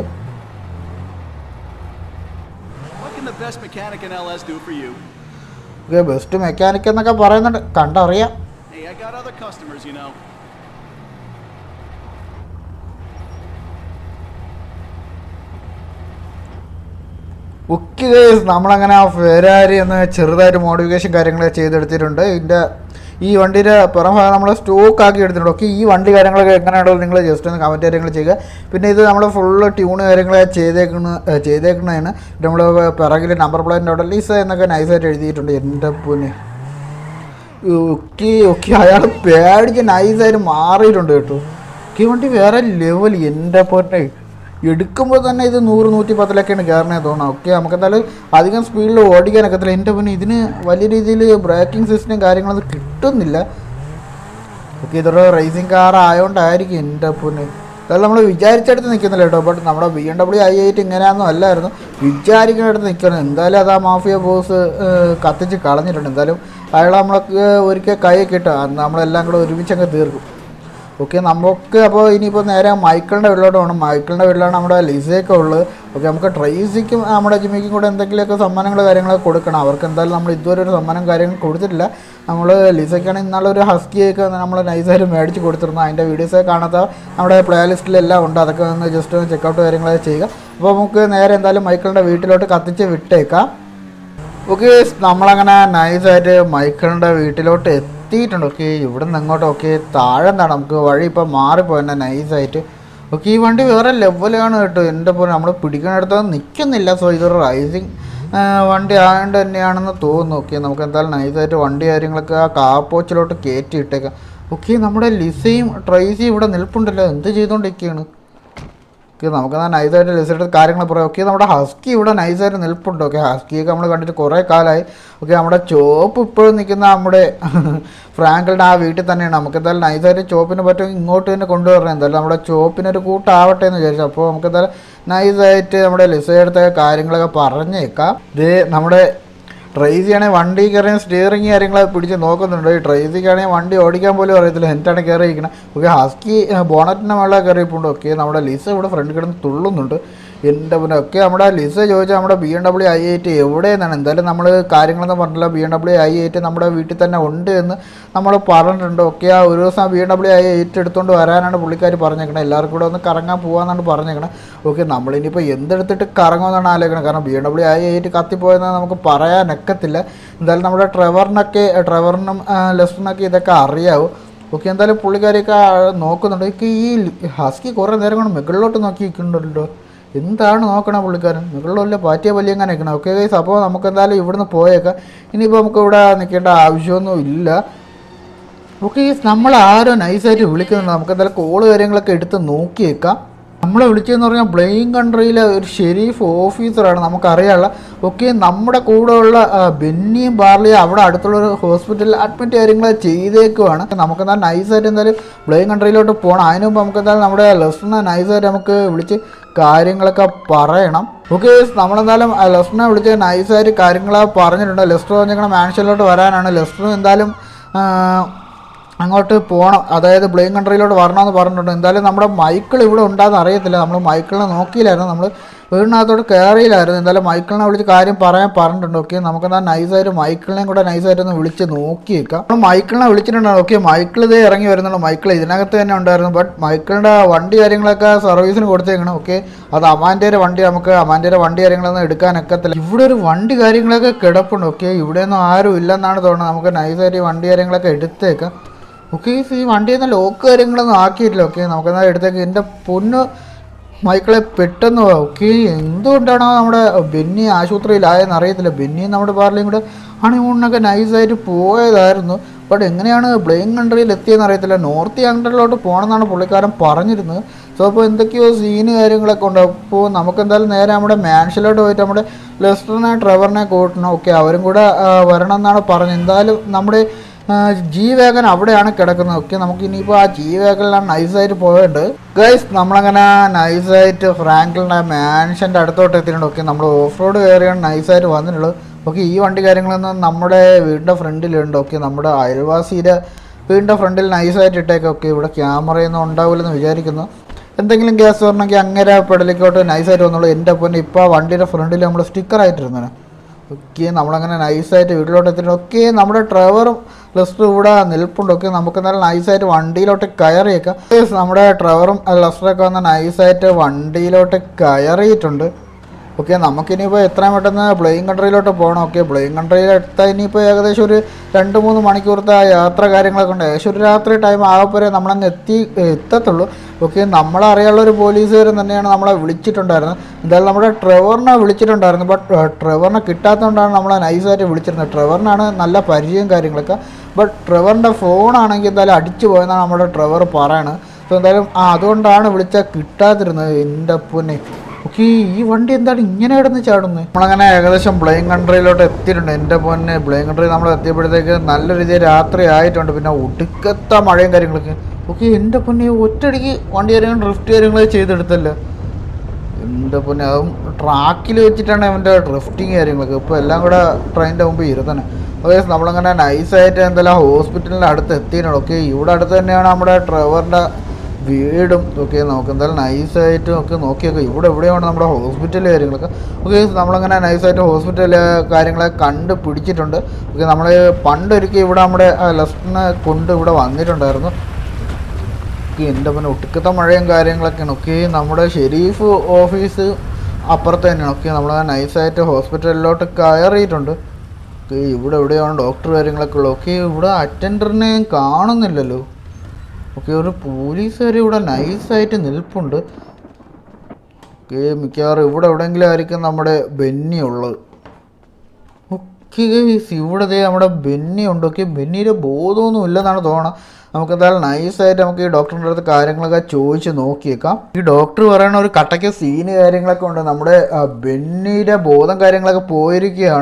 What can the best mechanic in LS do for you? Okay best mechanic എന്നൊക്കെ പറയുന്നുണ്ട് കണ്ടറിയാം Hey, I got other customers, you know. Okay നമ്മളങ്ങനെ ആ ഫെരാരി എന്ന ചെറുതായിട്ട് മോഡിഫിക്കേഷൻ കാര്യങ്ങളൊക്കെ ചെയ്തെടുത്തിട്ടുണ്ട് ഇതിൻ്റെ ഈ വണ്ടിയുടെ പുറംഭാഗം നമ്മൾ സ്റ്റോക്ക് ആക്കി എടുത്തിട്ടുണ്ട് ഓക്കെ ഈ വണ്ടി കാര്യങ്ങളൊക്കെ എങ്ങനെയാണോ നിങ്ങൾ ജസ്റ്റ് ഒന്ന് കമൻറ്റ് കാര്യങ്ങൾ ചെയ്യുക പിന്നെ ഇത് നമ്മൾ ഫുള്ള് ട്യൂണ് കാര്യങ്ങളൊക്കെ ചെയ്തേക്കുന്ന ഏ, ചെയ്തേക്കുന്നതാണ് നമ്മൾ പിറകിൽ നമ്പർ പ്ലേറ്റിൻ്റെ അവിടെ ലീസ എന്നൊക്കെ നൈസായിട്ട് എഴുതിയിട്ടുണ്ട് എൻ്റെ പൊന്നെ ഓക്കെ ഓക്കെ അയാൾ പേടിച്ച് നൈസായിട്ട് മാറിയിട്ടുണ്ട് കേട്ടോ ഈ വണ്ടി വേറെ ലെവൽ എൻ്റെ പൊന്നെ എടുക്കുമ്പോൾ തന്നെ ഇത് നൂറ് നൂറ്റി പത്തിലൊക്കെയാണ് കയറണേ തോന്നുന്നത് ഓക്കെ നമുക്ക് എന്തായാലും അധികം സ്പീഡിൽ ഓടിക്കാനൊക്കത്തില്ല എൻ്റെ പൊന്നെ ഇതിന് വലിയ രീതിയിൽ ബ്രേക്കിംഗ് സിസ്റ്റം കാര്യങ്ങളൊന്നും കിട്ടുന്നില്ല ഓക്കെ ഇതൊരു റേസിംഗ് കാർ ആയതുകൊണ്ടായിരിക്കും എൻ്റെ പൊന്നെ അതായത് നമ്മൾ വിചാരിച്ചെടുത്ത് നിൽക്കുന്നില്ല കേട്ടോ ബട്ട് നമ്മുടെ B M W I eight ഇങ്ങനെയൊന്നും അല്ലായിരുന്നു വിചാരിക്കുന്നിടത്ത് നിൽക്കണം എന്തായാലും അത് ആ മാഫിയ ബോസ് കത്തിച്ച് കളഞ്ഞിട്ടുണ്ട് എന്തായാലും അയാൾ നമ്മളൊക്കെ ഒരിക്കൽ കൈ കിട്ടുക അന്ന് നമ്മളെല്ലാം കൂടെ ഒരുമിച്ചങ്ങ് തീർക്കും ഓക്കെ നമുക്ക് അപ്പോൾ ഇനിയിപ്പോൾ നേരെ മൈക്കിളിൻ്റെ വീട്ടിലോട്ട് പോകണം മൈക്കിളിൻ്റെ വീട്ടിലാണ് നമ്മുടെ ലിസയൊക്കെ ഉള്ളത് ഓക്കെ നമുക്ക് ട്രേസിക്കും നമ്മുടെ ജിമ്മിക്കും കൂടെ എന്തെങ്കിലുമൊക്കെ സമ്മാനങ്ങൾ കാര്യങ്ങളൊക്കെ കൊടുക്കണം അവർക്ക് എന്തായാലും നമ്മൾ ഇതുവരെ ഒരു സമ്മാനം കാര്യങ്ങൾ കൊടുത്തിട്ടില്ല നമ്മൾ ലിസയ്ക്കാണെങ്കിൽ ഇന്നാളെ ഒരു ഹസ്കിയൊക്കെ നമ്മൾ നൈസായിട്ട് മേടിച്ച് കൊടുത്തിരുന്നു അതിൻ്റെ വീഡിയോസൊക്കെ കാണാത്ത നമ്മുടെ പ്ലേ ലിസ്റ്റിലെല്ലാം ഉണ്ട് അതൊക്കെ ഒന്ന് ജസ്റ്റ് ഒന്ന് ചെക്കൗട്ട് കാര്യങ്ങളൊക്കെ ചെയ്യുക അപ്പോൾ നമുക്ക് നേരെ എന്തായാലും മൈക്കിളിൻ്റെ വീട്ടിലോട്ട് കത്തിച്ച് വിട്ടേക്കാം ഓക്കെ നമ്മളങ്ങനെ നൈസായിട്ട് മൈക്കിളിൻ്റെ വീട്ടിലോട്ട് എത്തിയിട്ടുണ്ട് ഓക്കെ ഇവിടെ നിന്ന് അങ്ങോട്ട് ഓക്കെ താഴെ എന്താണ് നമുക്ക് വഴി ഇപ്പോൾ മാറിപ്പോയെന്നെ നൈസായിട്ട് ഓക്കെ ഈ വണ്ടി വേറെ ലെവലാണ് കേട്ടോ എൻ്റെ പോലെ നമ്മൾ പിടിക്കുന്നിടത്ത് നിൽക്കുന്നില്ല സോ ഇതൊരു റൈസിങ് വണ്ടി ആയതുകൊണ്ട് തന്നെയാണെന്ന് തോന്നുന്നു ഓക്കെ നമുക്ക് എന്തായാലും നൈസായിട്ട് വണ്ടി കാര്യങ്ങളൊക്കെ ആ കാപ്പോച്ചിലോട്ട് കയറ്റി ഇട്ടേക്കാം ഓക്കെ നമ്മുടെ ലിസയും ട്രൈസിയും ഇവിടെ നിൽപ്പുണ്ടല്ലോ എന്ത് ചെയ്തുകൊണ്ടിരിക്കുകയാണ് ഓക്കെ നമുക്ക് എന്നാൽ നൈസായിട്ട് ലിസയുടെ കാര്യങ്ങൾ പറയാം ഓക്കെ നമ്മുടെ ഹസ്കി ഇവിടെ നൈസായിട്ട് നിൽപ്പുണ്ട് ഓക്കെ ഹസ്കിയൊക്കെ നമ്മൾ കണ്ടിട്ട് കുറേ കാലമായി ഓക്കെ നമ്മുടെ ചോപ്പ് ഇപ്പോഴും നിൽക്കുന്ന നമ്മുടെ ഫ്രാങ്കിളുടെ ആ വീട്ടിൽ തന്നെയാണ് നമുക്ക് എന്തായാലും നൈസായിട്ട് ചോപ്പിന് പറ്റും ഇങ്ങോട്ട് തന്നെ കൊണ്ടുവരണം എന്തായാലും നമ്മുടെ ചോപ്പിനൊരു കൂട്ടാവട്ടെ എന്ന് വിചാരിച്ചു അപ്പോൾ നമുക്ക് എന്തായാലും നൈസായിട്ട് നമ്മുടെ ലിസയെടുത്ത കാര്യങ്ങളൊക്കെ പറഞ്ഞേക്കാം ഇത് നമ്മുടെ ട്രേസിയാണെങ്കിൽ വണ്ടി കയറിയ സ്റ്റിയറിങ് കാര്യങ്ങളൊക്കെ പിടിച്ച് നോക്കുന്നുണ്ട് ഈ ട്രേസിക്കാണെങ്കിൽ വണ്ടി ഓടിക്കാൻ പോലും അറിയത്തില്ല എന്നിട്ടാണ് കയറിയിരിക്കുന്നത് ഓക്കെ ഹസ്കി ബോണറ്റിൻ്റെ മേളെ കയറിയിപ്പോണ്ട് ഓക്കെ നമ്മുടെ ലിസ ഇവിടെ ഫ്രണ്ട് കിടന്ന് തുള്ളുന്നുണ്ട് എൻ്റെ പിന്നെ ഒക്കെ നമ്മുടെ ലിസ ചോദിച്ചാൽ നമ്മുടെ B M W I I T എവിടെയെന്നാണ് എന്തായാലും നമ്മൾ കാര്യങ്ങളൊന്നും പറഞ്ഞില്ല B M W I I T നമ്മുടെ വീട്ടിൽ തന്നെ ഉണ്ട് എന്ന് നമ്മൾ പറഞ്ഞിട്ടുണ്ട് ഒക്കെ ആ ഒരു ദിവസം B M W I I T എടുത്തുകൊണ്ട് വരാനാണ് പുള്ളിക്കാർ പറഞ്ഞേക്കണത് എല്ലാവർക്കും കൂടെ ഒന്ന് കറങ്ങാൻ പോകാമെന്നാണ് പറഞ്ഞേക്കണത് ഓക്കെ നമ്മളിനിയിപ്പോൾ എന്തെടുത്തിട്ട് കറങ്ങുമെന്നാണ് ആലോചിക്കണം കാരണം B M W I I T കത്തിപ്പോയെന്ന് നമുക്ക് പറയാനൊക്കത്തില്ല എന്തായാലും നമ്മുടെ ട്രെവറിനൊക്കെ ട്രെവറിനും ലെസ്റ്റിനൊക്കെ ഇതൊക്കെ അറിയാവും ഓക്കെ എന്തായാലും പുള്ളിക്കാരെയൊക്കെ നോക്കുന്നുണ്ട് ഒക്കെ ഈ ഹസ്കി കുറേ നേരം കൊണ്ട് മുകളിലോട്ട് നോക്കി നിൽക്കുന്നുണ്ടല്ലോ എന്താണ് നോക്കണേ പുള്ളിക്കാരൻ മുകളിലല്ലേ പാറ്റിയ പല്ലി എങ്ങനെ നിൽക്കണം ഓക്കെ ഗൈസ് അപ്പോൾ നമുക്ക് എന്തായാലും ഇവിടുന്ന് പോയേക്കാം ഇനിയിപ്പോൾ നമുക്ക് ഇവിടെ നിൽക്കേണ്ട ആവശ്യമൊന്നും ഇല്ല ഓക്കെ നമ്മൾ ആരോ നൈസായിട്ട് വിളിക്കുന്നുണ്ട് നമുക്ക് എന്തായാലും കോള് കാര്യങ്ങളൊക്കെ എടുത്ത് നോക്കിയേക്കാം നമ്മളെ വിളിച്ചതെന്ന് പറഞ്ഞാൽ ബ്ലെയിൻ കൺട്രിയിലെ ഒരു ഷെരീഫ് ഓഫീസറാണ് നമുക്കറിയാനുള്ള ഓക്കെ നമ്മുടെ കൂടെയുള്ള ആ, ബെന്നിയും ബാർലിയും അവിടെ അടുത്തുള്ള ഒരു ഹോസ്പിറ്റലിൽ അഡ്മിറ്റ് കാര്യങ്ങൾ ചെയ്തേക്കുവാണ് നമുക്കെന്തായാലും നൈസായിട്ട് എന്തായാലും ബ്ലെയിൻ കൺട്രിയിലോട്ട് പോകണം അതിന് മുമ്പ് നമുക്ക് എന്തായാലും നമ്മുടെ ലെസ്റ്റിനെ നൈസായിട്ട് നമുക്ക് വിളിച്ച് കാര്യങ്ങളൊക്കെ പറയണം ഓക്കെ നമ്മളെന്തായാലും ആ ലെസ്റ്റിനെ വിളിച്ച് നൈസായിട്ട് കാര്യങ്ങൾ പറഞ്ഞിട്ടുണ്ട് ലെസ്റ്റർ പറഞ്ഞിരിക്കണ മാൻഷനിലോട്ട് വരാനാണ് ലെസ്റ്റർ എന്തായാലും ആ, അങ്ങോട്ട് പോകണം അതായത് ബ്ലെയിൻ കൺട്രിയിലോട്ട് വരണമെന്ന് പറഞ്ഞിട്ടുണ്ട് എന്തായാലും നമ്മുടെ മൈക്കിൾ ഇവിടെ ഉണ്ടാകുന്ന അറിയത്തില്ല നമ്മൾ മൈക്കിളിനെ നോക്കിയില്ലായിരുന്നു നമ്മൾ വീടിനകത്തോട്ട് കയറിയില്ലായിരുന്നു എന്തായാലും മൈക്കിളിനെ വിളിച്ച് കാര്യം പറയാൻ പറഞ്ഞിട്ടുണ്ട് ഓക്കെ നമുക്കെന്താ നൈസായിട്ട് മൈക്കിളിനെയും കൂടെ നൈസായിട്ട് ഒന്ന് വിളിച്ച് നോക്കിയേക്കാം നമ്മൾ മൈക്കിളിനെ വിളിച്ചിട്ടുണ്ട് ഓക്കെ മൈക്കിൾ ഇതേ ഇറങ്ങി വരുന്നുള്ളൂ മൈക്കിൾ ഇതിനകത്ത് തന്നെ ഉണ്ടായിരുന്നു ബട്ട് മൈക്കിളിൻ്റെ വണ്ടി കാര്യങ്ങളൊക്കെ സർവീസിന് കൊടുത്തേക്കണം ഓക്കെ അത് അമാൻ്റെ വണ്ടി നമുക്ക് അമാൻ്റെ വണ്ടി കാര്യങ്ങളൊന്നും എടുക്കാനൊക്കത്തില്ല ഇവിടെ ഒരു വണ്ടി കാര്യങ്ങളൊക്കെ കിടപ്പുണ്ട് ഓക്കെ ഇവിടെയൊന്നും ആരും ഇല്ലെന്നാണ് തോന്നുന്നത് നമുക്ക് നൈസായിട്ട് ഈ വണ്ടി കാര്യങ്ങളൊക്കെ എടുത്തേക്കാം ഓക്കെ ഈ വണ്ടിയിൽ നിന്ന് ലോക്ക് കാര്യങ്ങളൊന്നും ആക്കിയിട്ടില്ല ഓക്കെ നമുക്കെന്നാ എടുത്തേക്ക് എൻ്റെ പൊന്ന് മൈക്കിളെ പെട്ടെന്ന് ഓക്കെ എന്തുകൊണ്ടാണോ നമ്മുടെ ബെന്നി ആശുപത്രിയിലായെന്ന് അറിയത്തില്ല ബെന്നിയും നമ്മുടെ പാർലിയും കൂടെ ഹണിമൂണിനൊക്കെ നൈസായിട്ട് പോയതായിരുന്നു ബട്ട് എങ്ങനെയാണ് ബ്ലെയിൻ കൺട്രിയിൽ എത്തിയെന്ന് അറിയത്തില്ല നോർത്ത് കൺട്രിയിലോട്ട് പോകണമെന്നാണ് പുള്ളിക്കാരൻ പറഞ്ഞിരുന്നത് സോ അപ്പോൾ എന്തൊക്കെയോ സീന് കാര്യങ്ങളൊക്കെ ഉണ്ട് അപ്പോൾ നമുക്ക് എന്തായാലും നേരെ നമ്മുടെ മാൻഷനിലോട്ട് പോയിട്ട് നമ്മുടെ ലെസ്റ്ററിനെ ട്രെവറിനെ കൂട്ടണം ഓക്കെ അവരും കൂടെ ആ, വരണം എന്നാണ് പറഞ്ഞത് എന്തായാലും നമ്മുടെ ജി വേഗൻ അവിടെയാണ് കിടക്കുന്നത് ഓക്കെ നമുക്ക് ഇനിയിപ്പോൾ ആ ജി വേഗനിലാണ് നൈസായിട്ട് പോയത് ഗൈസ് നമ്മളങ്ങനെ നൈസായിട്ട് ഫ്രാങ്കിളിൻ്റെ മാൻഷൻ്റെ അടുത്തോട്ട് എത്തിയിട്ടുണ്ട് ഓക്കെ നമ്മൾ ഓഫ് റോഡ് കയറിയാണ് നൈസായിട്ട് വന്നിട്ടുള്ളത് ഓക്കെ ഈ വണ്ടി കാര്യങ്ങളൊന്നും നമ്മുടെ വീടിൻ്റെ ഫ്രണ്ടിലുണ്ട് ഓക്കെ നമ്മുടെ അയൽവാസിയുടെ വീടിൻ്റെ ഫ്രണ്ടിൽ നൈസായിട്ട് ഇട്ടേക്ക് ഓക്കെ ഇവിടെ ക്യാമറയൊന്നും ഉണ്ടാവില്ലെന്ന് വിചാരിക്കുന്നു എന്തെങ്കിലും ഗ്യാസ് വരണമെങ്കിൽ അങ്ങനെ പെടലിക്കോട്ട് നൈസായിട്ട് വന്നുള്ളൂ എൻ്റെ പൊന്നെ ഇപ്പോൾ ആ വണ്ടിയുടെ ഫ്രണ്ടിൽ നമ്മൾ സ്റ്റിക്കറായിട്ടിരുന്നു ഓക്കെ നമ്മളങ്ങനെ നൈസായിട്ട് വീട്ടിലോട്ട് എത്തിയിട്ടുണ്ട് ഓക്കെ നമ്മുടെ ഡ്രൈവറും ലെസ്റ്ററും ഇവിടെ നിൽപ്പുണ്ട് ഓക്കെ നമുക്ക് നല്ല നൈസായിട്ട് വണ്ടിയിലോട്ട് കയറിയേക്കാം Yes, നമ്മുടെ ഡ്രൈവറും ലെസ്റ്ററൊക്കെ വന്ന് നൈസായിട്ട് വണ്ടിയിലോട്ട് കയറിയിട്ടുണ്ട് ഓക്കെ നമുക്കിനിയിപ്പോൾ എത്രയും പെട്ടെന്ന് പ്ലെയിൻ കൺട്രിയിലോട്ട് പോകണം ഓക്കെ പ്ലെയിൻ കൺട്രിയിൽ എത്താൻ ഇനിയിപ്പോൾ ഏകദേശം ഒരു രണ്ട് മൂന്ന് മണിക്കൂറത്തെ യാത്ര കാര്യങ്ങളൊക്കെ ഉണ്ട് ഏകദേശം ഒരു രാത്രി ടൈം ആകപ്പോരെ നമ്മളങ്ങ് എത്തി എത്തത്തുള്ളൂ ഓക്കെ നമ്മളറിയാനുള്ള ഒരു പോലീസുകാരൻ തന്നെയാണ് നമ്മളെ വിളിച്ചിട്ടുണ്ടായിരുന്നത് എന്തായാലും നമ്മുടെ ട്രെവറിനെ വിളിച്ചിട്ടുണ്ടായിരുന്നു ബട്ട് ട്രെവറിനെ കിട്ടാത്തതുകൊണ്ടാണ് നമ്മളെ നൈസായിട്ട് വിളിച്ചിരുന്നത് ട്രെവറിനാണ് നല്ല പരിചയം കാര്യങ്ങളൊക്കെ ബട്ട് ട്രെവറിൻ്റെ ഫോണാണെങ്കിൽ എന്തായാലും അടിച്ചു പോയെന്നാണ് നമ്മുടെ ട്രെവർ പറയണത് സോ എന്തായാലും ആ അതുകൊണ്ടാണ് വിളിച്ചാൽ കിട്ടാതിരുന്നത് എൻ്റെ പൊന്നെ ഓക്കെ ഈ വണ്ടി എന്താണ് ഇങ്ങനെ കിടന്ന് ചാടുന്നത് നമ്മളങ്ങനെ ഏകദേശം ബ്ലെയിൻ കൺട്രിയിലോട്ട് എത്തിയിട്ടുണ്ട് എൻ്റെ പൊന്നെ ബ്ലെയിൻ കൺട്രി നമ്മൾ എത്തിയപ്പോഴത്തേക്ക് നല്ല രീതിയിൽ രാത്രി ആയിട്ടുണ്ട് പിന്നെ ഒടുക്കത്ത മഴയും കാര്യങ്ങളൊക്കെ ഓക്കെ എൻ്റെ പൊന്നെ ഒറ്റയടിക്ക് വണ്ടി കാര്യങ്ങൾ ഡ്രിഫ്റ്റ് കാര്യങ്ങൾ ചെയ്തെടുത്തല്ലോ എൻ്റെ പൊന്നെ അതും ട്രാക്കിൽ വെച്ചിട്ടാണ് അവൻ്റെ ഡ്രിഫ്റ്റിങ് കാര്യങ്ങളൊക്കെ ഇപ്പോൾ എല്ലാം കൂടെ ട്രെയിനിൻ്റെ മുമ്പ് ഇരുത്തന്നെ ഓക്കെ നമ്മളങ്ങനെ നൈസായിട്ട് എന്തായാലും ഹോസ്പിറ്റലിൻ്റെ അടുത്ത് എത്തിയിട്ടുണ്ട് ഓക്കെ ഇവിടെ അടുത്ത് തന്നെയാണ് നമ്മുടെ ഡ്രൈവറിൻ്റെ വീടും ഓക്കെ നമുക്ക് എന്തായാലും നൈസായിട്ട് ഒക്കെ നോക്കിയൊക്കെ ഇവിടെ എവിടെയാണ് നമ്മുടെ ഹോസ്പിറ്റൽ കാര്യങ്ങളൊക്കെ ഓക്കെ നമ്മളങ്ങനെ നൈസായിട്ട് ഹോസ്പിറ്റൽ കാര്യങ്ങളൊക്കെ കണ്ട് പിടിച്ചിട്ടുണ്ട് ഓക്കെ നമ്മൾ പണ്ടൊരിക്കൽ ഇവിടെ നമ്മുടെ ലെഫ്റ്റിനെ കൊണ്ട് ഇവിടെ വന്നിട്ടുണ്ടായിരുന്നു ഓക്കെ എൻ്റെ പിന്നെ ഒട്ടുക്കത്തെ മഴയും കാര്യങ്ങളൊക്കെയാണ് ഓക്കെ നമ്മുടെ ഷെരീഫ് ഓഫീസ് അപ്പുറത്ത് തന്നെയാണ് ഓക്കെ നമ്മൾ നൈസായിട്ട് ഹോസ്പിറ്റലിലോട്ട് കയറിയിട്ടുണ്ട് ഓക്കെ ഇവിടെ എവിടെയാണ് ഡോക്ടർ കാര്യങ്ങളൊക്കെ ഉള്ളത് ഓക്കെ ഇവിടെ അറ്റൻഡറിനെ കാണുന്നില്ലല്ലോ ഓക്കെ ഒരു പോലീസുകാർ ഇവിടെ നൈസായിട്ട് നിൽപ്പുണ്ട് ഓക്കെ മിക്കവാറും ഇവിടെ എവിടെയെങ്കിലും ആയിരിക്കും നമ്മുടെ ബെന്നി ഉള്ളത് ഓക്കെ ഇവിടെ ദേ നമ്മുടെ ബെന്നി ഉണ്ട് ഓക്കെ ബെന്നിയുടെ ബോധമൊന്നും ഇല്ലെന്നാണ് തോന്നണം നമുക്ക് എന്തായാലും നൈസായിട്ട് നമുക്ക് ഈ ഡോക്ടറിൻ്റെ അടുത്ത് കാര്യങ്ങളൊക്കെ ചോദിച്ച് നോക്കിയേക്കാം ഈ ഡോക്ടർ പറയുന്ന ഒരു കട്ടയ്ക്ക് സീന് കാര്യങ്ങളൊക്കെ ഉണ്ട് നമ്മുടെ ആ, ബെന്നിയുടെ ബോധം കാര്യങ്ങളൊക്കെ പോയിരിക്കുകയാണ്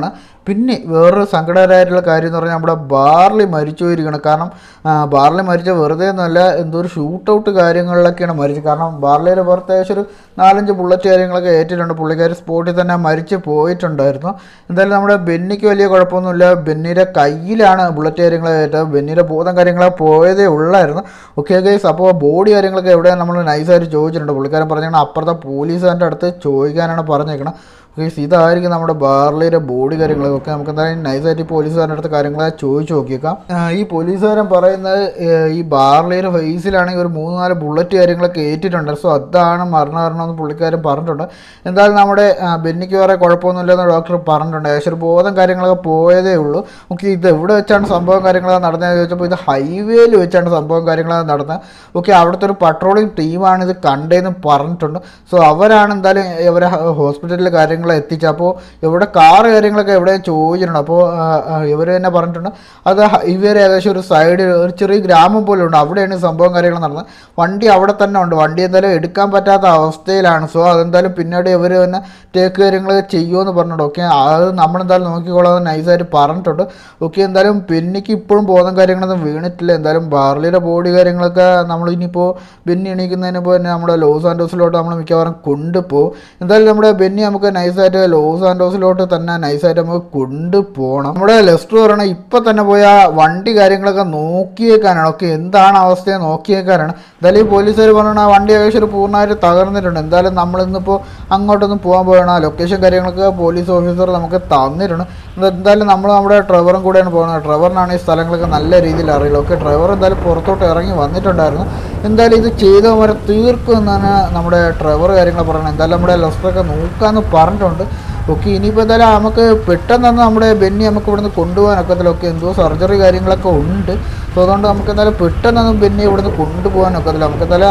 പിന്നെ വേറൊരു സങ്കടകരമായിട്ടുള്ള കാര്യം എന്ന് പറഞ്ഞാൽ നമ്മുടെ ബാർലി മരിച്ചു പോയിരിക്കണം കാരണം ആ, ബാർലി മരിച്ച വെറുതെ ഒന്നുമല്ല എന്തോ ഒരു ഷൂട്ട് ഔട്ട് കാര്യങ്ങളിലൊക്കെയാണ് മരിച്ചത് കാരണം ബാർലിയുടെ പുറത്ത് ഏകദേശം ഒരു നാലഞ്ച് ബുള്ളറ്റ് കാര്യങ്ങളൊക്കെ ഏറ്റിട്ടുണ്ട് പുള്ളിക്കാർ സ്പോട്ടിൽ തന്നെ മരിച്ച് പോയിട്ടുണ്ടായിരുന്നു എന്തായാലും നമ്മുടെ ബെന്നിക്ക് വലിയ കുഴപ്പമൊന്നുമില്ല ബെന്നിയുടെ കയ്യിലാണ് ബുള്ളറ്റ് കാര്യങ്ങൾ ഏറ്റത് ബെന്നിയുടെ ബോധം കാര്യങ്ങളൊക്കെ പോയതേ ഉള്ളായിരുന്നു ഓക്കെ ഗൈസ് അപ്പോൾ ബോഡി കാര്യങ്ങളൊക്കെ എവിടെയാണ് നമ്മൾ നൈസായിട്ട് ചോദിച്ചിട്ടുണ്ട് പുള്ളിക്കാരൻ പറഞ്ഞാൽ അപ്പുറത്തെ പോലീസുകാരൻ്റെ അടുത്ത് ചോദിക്കാനാണ് പറഞ്ഞേക്കണം ഗൈസ് ഇതായിരിക്കും നമ്മുടെ ബാർലിയുടെ ബോഡി കാര്യങ്ങളൊക്കെ നമുക്ക് എന്തായാലും നൈസായിട്ട് ഈ പോലീസുകാരൻ്റെ അടുത്ത് കാര്യങ്ങളെ ചോദിച്ചു നോക്കിയേക്കാം ആ, ഈ പോലീസുകാരൻ പറയുന്നത് ഏ, ഈ ബാർലിയുടെ ഫേസിലാണെങ്കിൽ ഒരു മൂന്ന് നാല് ബുള്ളറ്റ് കാര്യങ്ങളൊക്കെ ഏറ്റിട്ടുണ്ട് സോ അതാണ് മരണം വരണമെന്ന് പുള്ളിക്കാരൻ പറഞ്ഞിട്ടുണ്ട് എന്തായാലും നമ്മുടെ ആ, ബെന്നിക്ക് വേറെ കുഴപ്പമൊന്നുമില്ലെന്ന് ഡോക്ടർ പറഞ്ഞിട്ടുണ്ട് ഏകദേശം ഒരു ബോധം കാര്യങ്ങളൊക്കെ പോയതേ ഉള്ളൂ ഓക്കെ ഇത് എവിടെ വെച്ചാണ് സംഭവം കാര്യങ്ങളൊക്കെ നടന്നതെന്ന് ചോദിച്ചപ്പോൾ ഇത് ഹൈവേയിൽ വെച്ചാണ് സംഭവം കാര്യങ്ങളൊക്കെ നടന്നത് ഓക്കെ അവിടുത്തെ ഒരു പട്രോളിംഗ് ടീമാണ് ഇത് കണ്ടതെന്ന് പറഞ്ഞിട്ടുണ്ട് സോ അവരാണ് എന്തായാലും ഇവരെ ഹോസ്പിറ്റലിൽ കാര്യങ്ങൾ എത്തിച്ചത് അപ്പോൾ ഇവിടെ കാറ് കാര്യങ്ങളൊക്കെ എവിടെ ചോദിച്ചിട്ടുണ്ട് അപ്പോൾ ഇവർ തന്നെ പറഞ്ഞിട്ടുണ്ട് അത് ഹൈവേയിൽ ഏകദേശം ഒരു സൈഡിൽ ഒരു ചെറിയ ഗ്രാമം പോലെ ഉണ്ട് അവിടെയാണ് ഈ സംഭവം കാര്യങ്ങൾ നടന്നത് വണ്ടി അവിടെ തന്നെ ഉണ്ട് വണ്ടി എന്തായാലും എടുക്കാൻ പറ്റാത്ത അവസ്ഥയിലാണ് സോ അതെന്തായാലും പിന്നീട് ഇവർ തന്നെ ടേക്ക് കാര്യങ്ങൾ ചെയ്യുമെന്ന് പറഞ്ഞിട്ടുണ്ട് ഓക്കെ അത് നമ്മളെന്തായാലും നോക്കിക്കോളാം നൈസായിട്ട് പറഞ്ഞിട്ടുണ്ട് ഓക്കെ എന്തായാലും പെന്നിക്ക് ഇപ്പോഴും ബോധം കാര്യങ്ങളൊന്നും വീണിട്ടില്ല എന്തായാലും ബാർലിയുടെ ബോഡി കാര്യങ്ങളൊക്കെ നമ്മൾ ഇനിയിപ്പോൾ ബെന്നി എണീക്കുന്നതിന് മുമ്പ് തന്നെ നമ്മുടെ ലോസ് ആൻഡോസിലോട്ട് നമ്മൾ മിക്കവാറും കൊണ്ടുപോകും എന്തായാലും നമ്മുടെ ബെന്നി നമുക്ക് നൈസായിട്ട് ലോസ് ആൻഡോസിലോട്ട് തന്നെ നൈസായിട്ട് നമുക്ക് കൊണ്ടുപോകണം നമ്മുടെ ലെസ്റ്റർ പറയണ ഇപ്പം തന്നെ പോയി ആ വണ്ടി കാര്യങ്ങളൊക്കെ നോക്കിയേക്കാനാണ് ഓക്കെ എന്താണ് അവസ്ഥയെ നോക്കിയേക്കാനാണ് എന്തായാലും ഈ പോലീസുകാർ പറഞ്ഞാൽ ആ വണ്ടി ഏകദേശം ഒരു പൂർണ്ണമായിട്ട് തകർന്നിട്ടുണ്ട് എന്തായാലും നമ്മളിന്നിപ്പോൾ അങ്ങോട്ടൊന്നും പോകാൻ പോകണം ആ ലൊക്കേഷൻ കാര്യങ്ങളൊക്കെ പോലീസ് ഓഫീസർ നമുക്ക് തന്നിട്ടുണ്ട് ഇത് എന്തായാലും നമ്മൾ നമ്മുടെ ഡ്രൈവറും കൂടെയാണ് പോകുന്നത് ഡ്രൈവറിനാണ് ഈ സ്ഥലങ്ങളൊക്കെ നല്ല രീതിയിൽ അറിയില്ല ഓക്കെ ഡ്രൈവർ എന്തായാലും പുറത്തോട്ട് ഇറങ്ങി വന്നിട്ടുണ്ടായിരുന്നു എന്തായാലും ഇത് ചെയ്ത വരെ തീർക്കും എന്നാണ് നമ്മുടെ ഡ്രൈവർ കാര്യങ്ങൾ പറയുന്നത് എന്തായാലും നമ്മുടെ ലെസ്റ്ററൊക്കെ നോക്കാമെന്ന് പറഞ്ഞിട്ടുണ്ട് ഓക്കെ ഇനിയിപ്പോൾ എന്തായാലും നമുക്ക് പെട്ടെന്ന് തന്നെ നമ്മുടെ ബെന്നി നമുക്ക് ഇവിടുന്ന് കൊണ്ടുപോകാനൊക്കത്തില്ല ഒക്കെ എന്തോ സർജറി കാര്യങ്ങളൊക്കെ ഉണ്ട് സോ അതുകൊണ്ട് നമുക്ക് എന്തായാലും പെട്ടെന്നൊന്നും ബെന്നി ഇവിടുന്ന് കൊണ്ടുപോകാനൊക്കത്തില്ല നമുക്ക് എന്തായാലും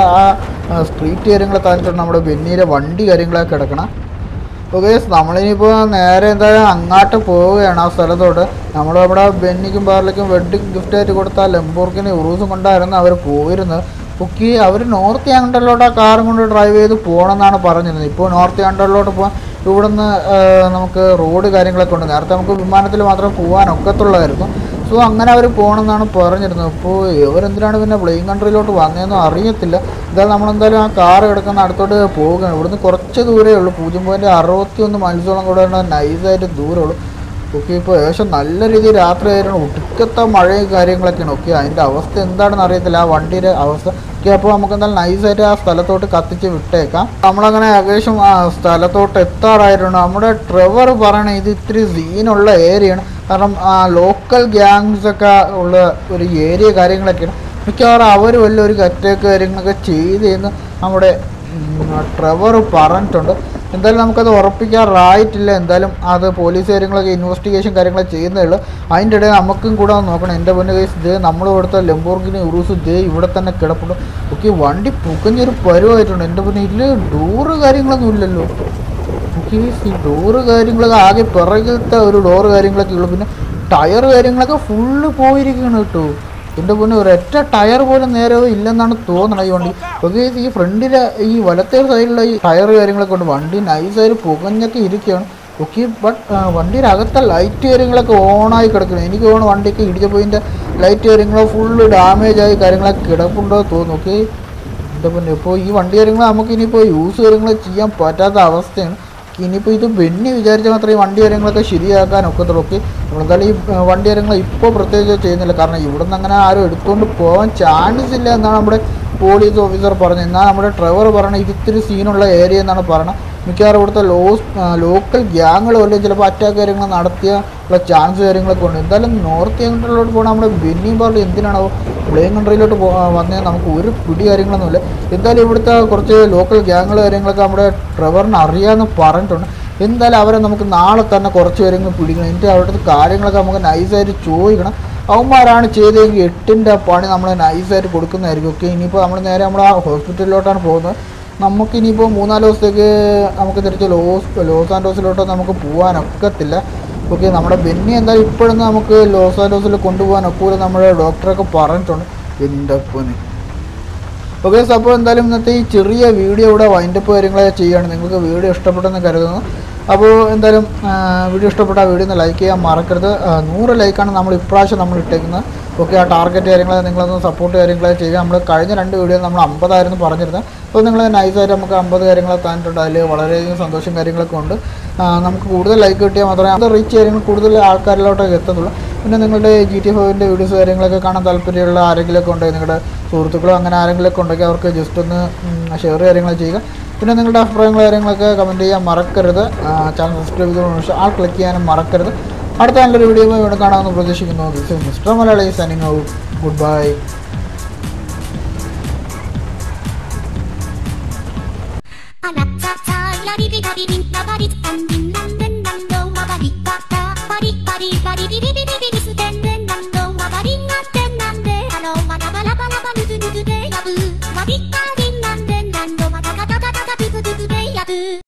ആ സ്ട്രീറ്റ് കാര്യങ്ങൾ താഴ്ത്തിട്ടുണ്ട് നമ്മുടെ ബെന്നിയുടെ വണ്ടി കാര്യങ്ങളൊക്കെ കിടക്കണം ഓക്കെ നമ്മളിനിപ്പോൾ നേരെ എന്തായാലും അങ്ങോട്ട് പോവുകയാണ് ആ സ്ഥലത്തോട്ട് നമ്മൾ നമ്മുടെ ബെന്നിക്കും ബാർലിക്കും വെഡിങ് ഗിഫ്റ്റ് ആയിട്ട് കൊടുത്ത ലംബോർക്കിന് ഉറൂസും കൊണ്ടായിരുന്നു അവർ പോയിരുന്നത് ഓക്കെ അവർ നോർത്ത് ആൻഡറിലോട്ട് ആ കാറും കൊണ്ട് ഡ്രൈവ് ചെയ്ത് പോകണമെന്നാണ് പറഞ്ഞിരുന്നത് ഇപ്പോൾ നോർത്ത് ആൻഡറിലോട്ട് പോകാൻ ഇവിടുന്ന് ആ, നമുക്ക് റോഡ് കാര്യങ്ങളൊക്കെ ഉണ്ട് നേരത്തെ നമുക്ക് വിമാനത്തിൽ മാത്രമേ പോകാൻ ഒക്കത്തുള്ളായിരുന്നു സോ അങ്ങനെ അവർ പോകണമെന്നാണ് പറഞ്ഞിരുന്നത് അപ്പോൾ ഇവരെന്തിനാണ് പിന്നെ പ്ലെയിൻ കൺട്രിയിലോട്ട് വന്നതെന്നും അറിയത്തില്ല എന്തായാലും നമ്മളെന്തായാലും ആ കാർ കിടക്കുന്ന അടുത്തോട്ട് പോകുകയാണ് ഇവിടുന്ന് കുറച്ച് ദൂരമേ ഉള്ളൂ പൂജ്യം പോയിൻറ്റ് അറുപത്തി ഒന്ന് മത്സ്യോളം കൂടെ നൈസായിട്ട് ദൂരമുള്ളൂ ഓക്കെ ഇപ്പോൾ ഏകദേശം നല്ല രീതിയിൽ രാത്രി ആയിരുന്നു ഒടുക്കത്തെ മഴയും കാര്യങ്ങളൊക്കെയാണ് ഓക്കെ അതിൻ്റെ അവസ്ഥ എന്താണെന്ന് അറിയത്തില്ല ആ വണ്ടിയുടെ അവസ്ഥ ഓക്കെ അപ്പോൾ നമുക്ക് എന്തായാലും നൈസായിട്ട് ആ സ്ഥലത്തോട്ട് കത്തിച്ച് വിട്ടേക്കാം നമ്മളങ്ങനെ ഏകദേശം ആ സ്ഥലത്തോട്ട് എത്താറായിട്ടുണ്ട് നമ്മുടെ ട്രെവർ പറയണേ ഇത് ഇത്തിരി സീനുള്ള ഏരിയയാണ് കാരണം ആ ലോക്കൽ ഗ്യാങ്സ് ഒക്കെ ഉള്ള ഒരു ഏരിയ കാര്യങ്ങളൊക്കെയാണ് മിക്കവാറും അവർ വല്ല ഒരു അറ്റാക്ക് കാര്യങ്ങളൊക്കെ ചെയ്തെന്ന് നമ്മുടെ ട്രെവർ പറഞ്ഞിട്ടുണ്ട് എന്തായാലും നമുക്കത് ഉറപ്പിക്കാറായിട്ടില്ല എന്തായാലും അത് പോലീസ് കാര്യങ്ങളൊക്കെ ഇൻവെസ്റ്റിഗേഷൻ കാര്യങ്ങളൊക്കെ ചെയ്യുന്നേ ഉള്ളൂ അതിൻ്റെ ഇടയിൽ നമുക്കും കൂടെ ഒന്ന് നോക്കണം എൻ്റെ പൊന്നു കേസ് ഇത് നമ്മൾ ഇവിടുത്തെ ലംബോർഗിനി ഉറൂസ് ഇതേ ഇവിടെ തന്നെ കിടപ്പുണ്ട് ഓക്കെ വണ്ടി പുകഞ്ഞൊരു പരുവായിട്ടുണ്ട് എൻ്റെ പൊന്നു ഇതിൽ ഡോറ് കാര്യങ്ങളൊന്നും ഇല്ലല്ലോ ഓക്കെ ഈ ഡോറ് കാര്യങ്ങളൊക്കെ ആകെ പിറകിലത്തെ ഒരു ഡോറ് കാര്യങ്ങളൊക്കെ ഉള്ളു പിന്നെ ടയർ കാര്യങ്ങളൊക്കെ ഫുള്ള് പോയിരിക്കുകയാണ് കേട്ടോ എൻ്റെ പൊന്നെ ഒരൊറ്റ ടയർ പോലും നേരെ ഇല്ലെന്നാണ് തോന്നണത് ഈ വണ്ടി ഓക്കെ ഈ ഫ്രണ്ടിലെ ഈ വലത്തെ സൈഡിലെ ഈ ടയർ കാര്യങ്ങളൊക്കെ ഉണ്ട് വണ്ടി നൈസായിട്ട് പുകഞ്ഞൊക്കെ ഇരിക്കുകയാണ് ഓക്കെ ബട്ട് വണ്ടിയുടെ അകത്തെ ലൈറ്റ് കാര്യങ്ങളൊക്കെ ഓണായി കിടക്കണം എനിക്ക് തോന്നുന്നു വണ്ടിക്ക് ഇടിച്ച പോയിൻ്റെ ലൈറ്റ് കാര്യങ്ങളോ ഫുള്ള് ഡാമേജ് ആയി കാര്യങ്ങളൊക്കെ കിടപ്പുണ്ടോ തോന്നുന്നു ഓക്കെ എൻ്റെ പിന്നെ ഇപ്പോൾ ഈ വണ്ടി കാര്യങ്ങൾ നമുക്ക് ഇനിയിപ്പോൾ യൂസ് കാര്യങ്ങൾ ചെയ്യാൻ പറ്റാത്ത അവസ്ഥയാണ് ഇനിയിപ്പോൾ ഇത് ബെന്നി വിചാരിച്ചാൽ മാത്രമേ ഈ വണ്ടി കാര്യങ്ങളൊക്കെ ശരിയാക്കാൻ ഒക്കത്തുള്ളൂ ഓക്കെ നമ്മളെന്തായാലും ഈ ഏർ, വണ്ടി കാര്യങ്ങൾ ഇപ്പോൾ പ്രത്യേകിച്ച് ചെയ്യുന്നില്ല കാരണം ഇവിടെ നിന്ന് അങ്ങനെ ആരും എടുത്തുകൊണ്ട് പോകാൻ ചാൻസ് ഇല്ല എന്നാണ് നമ്മുടെ പോലീസ് ഓഫീസർ പറഞ്ഞത് എന്നാൽ നമ്മുടെ ഡ്രൈവർ പറഞ്ഞത് ഇത് ഇത്തിരി സീനുള്ള ഏരിയ എന്നാണ് പറയുന്നത് മിക്കവാറും ഇവിടുത്തെ ലോസ് ലോക്കൽ ഗ്യാങ്ങുകൾ വല്ലതും ചിലപ്പോൾ അറ്റാക്ക് കാര്യങ്ങൾ നടത്തിയ ഉള്ള ചാൻസ് കാര്യങ്ങളൊക്കെ ഉണ്ട് എന്തായാലും നോർത്ത് കൺട്രിയിലോട്ട് പോകണം നമ്മുടെ ബെന്നി പാർട്ടി എന്തിനാണോ പ്ലെയിൻ കൺട്രിയിലോട്ട് പോ വന്നേ നമുക്ക് ഒരു പിടി കാര്യങ്ങളൊന്നുമില്ല എന്തായാലും ഇവിടുത്തെ കുറച്ച് ലോക്കൽ ഗ്യാങ്ങുകൾ കാര്യങ്ങളൊക്കെ നമ്മുടെ ഡ്രൈവറിന് അറിയാമെന്ന് പറഞ്ഞിട്ടുണ്ട് എന്തായാലും അവരെ നമുക്ക് നാളെ തന്നെ കുറച്ച് കാര്യങ്ങൾ പിടിക്കണം എന്നിട്ട് അവിടുത്തെ കാര്യങ്ങളൊക്കെ നമുക്ക് നൈസായിട്ട് ചോദിക്കണം അവന്മാരാണ് ചെയ്തതെങ്കിൽ എട്ടിൻ്റെ പണി നമ്മൾ നൈസായിട്ട് കൊടുക്കുന്നതായിരിക്കും ഓക്കെ ഇനിയിപ്പോൾ നമ്മൾ നേരെ നമ്മുടെ ആ ഹോസ്പിറ്റലിലോട്ടാണ് പോകുന്നത് നമുക്ക് ഇനിയിപ്പോൾ മൂന്നാല് ദിവസത്തേക്ക് നമുക്ക് തിരിച്ച് ലോസ് ലോസ് ആൻഡോസിലോട്ട് നമുക്ക് പോകാനൊക്കത്തില്ല ഓക്കെ നമ്മുടെ ബെന്നി എന്തായാലും ഇപ്പോഴൊന്നും നമുക്ക് ലോസ് ആൻഡോസിൽ കൊണ്ടുപോകാൻ ഒക്കൂല നമ്മുടെ ഡോക്ടറൊക്കെ പറഞ്ഞിട്ടുണ്ട് എൻ്റെ പൊന്ന് ഓക്കെ അപ്പോൾ എന്തായാലും ഇന്നത്തെ ഈ ചെറിയ വീഡിയോ ഇവിടെ വൈൻഡപ്പ് കാര്യങ്ങളൊക്കെ ചെയ്യുകയാണ് നിങ്ങൾക്ക് വീഡിയോ ഇഷ്ടപ്പെട്ടെന്ന് കരുതുന്നു അപ്പോൾ എന്തായാലും ആ, വീഡിയോ ഇഷ്ടപ്പെട്ട വീഡിയോ ഒന്ന് ലൈക്ക് ചെയ്യാൻ മറക്കരുത് ആ, നൂറ് ലൈക്കാണ് നമ്മൾ ഇപ്രാവശ്യം നമ്മൾ ഇട്ടേക്കുന്നത് ഓക്കെ ആ ടാർഗറ്റ് കാര്യങ്ങൾ നിങ്ങളൊന്ന് സപ്പോർട്ട് കാര്യങ്ങളൊക്കെ ചെയ്യുക നമ്മൾ കഴിഞ്ഞ രണ്ട് വീഡിയോ നമ്മൾ അമ്പതായിരുന്നു പറഞ്ഞിരുന്നത് അപ്പോൾ നിങ്ങൾ നൈസായിട്ട് നമുക്ക് അമ്പത് കാര്യങ്ങൾ തന്നിട്ടുണ്ട് അതിൽ വളരെയധികം സന്തോഷം കാര്യങ്ങളൊക്കെ ഉണ്ട് ആ, നമുക്ക് കൂടുതൽ ലൈക്ക് കിട്ടിയാൽ മാത്രമേ അത് റീച്ച് കാര്യങ്ങൾ കൂടുതൽ ആൾക്കാരിലോട്ടൊക്കെ എത്തത്തുള്ളൂ പിന്നെ നിങ്ങളുടെ ജി ടി ഫൈവിൻ്റെ വീഡിയോസ് കാര്യങ്ങളൊക്കെ കാണാൻ താല്പര്യമുള്ള ആരെങ്കിലുമൊക്കെ ഉണ്ടെങ്കിൽ നിങ്ങളുടെ സുഹൃത്തുക്കളോ അങ്ങനെ ആരെങ്കിലുമൊക്കെ ഉണ്ടെങ്കിൽ അവർക്ക് ജസ്റ്റ് ഒന്ന് ഷെയർ കാര്യങ്ങൾ ചെയ്യുക പിന്നെ നിങ്ങളുടെ അഭിപ്രായങ്ങൾ കാര്യങ്ങളൊക്കെ കമൻറ്റ് ചെയ്യാൻ മറക്കരുത് ചാനൽ സബ്സ്ക്രൈബ് ചെയ്തതിനു ആൾ ക്ലിക്ക് ചെയ്യാനും മറക്കരുത് അടുത്ത നല്ലൊരു വീഡിയോ ഇവിടെ കാണാമെന്ന് പ്രതീക്ഷിക്കുന്നു mister Malayali signing out good bye あなたたやりびだりびんなばりたんびんなんでんなんどんわばりばたばりばりばりびびびびびびすてんでんなんどんわばりがってんなんであのわらばらばらばぬずぬずでやぶわびかりんなんでんなんどまたかたたたたぷぷぷぷでやぶ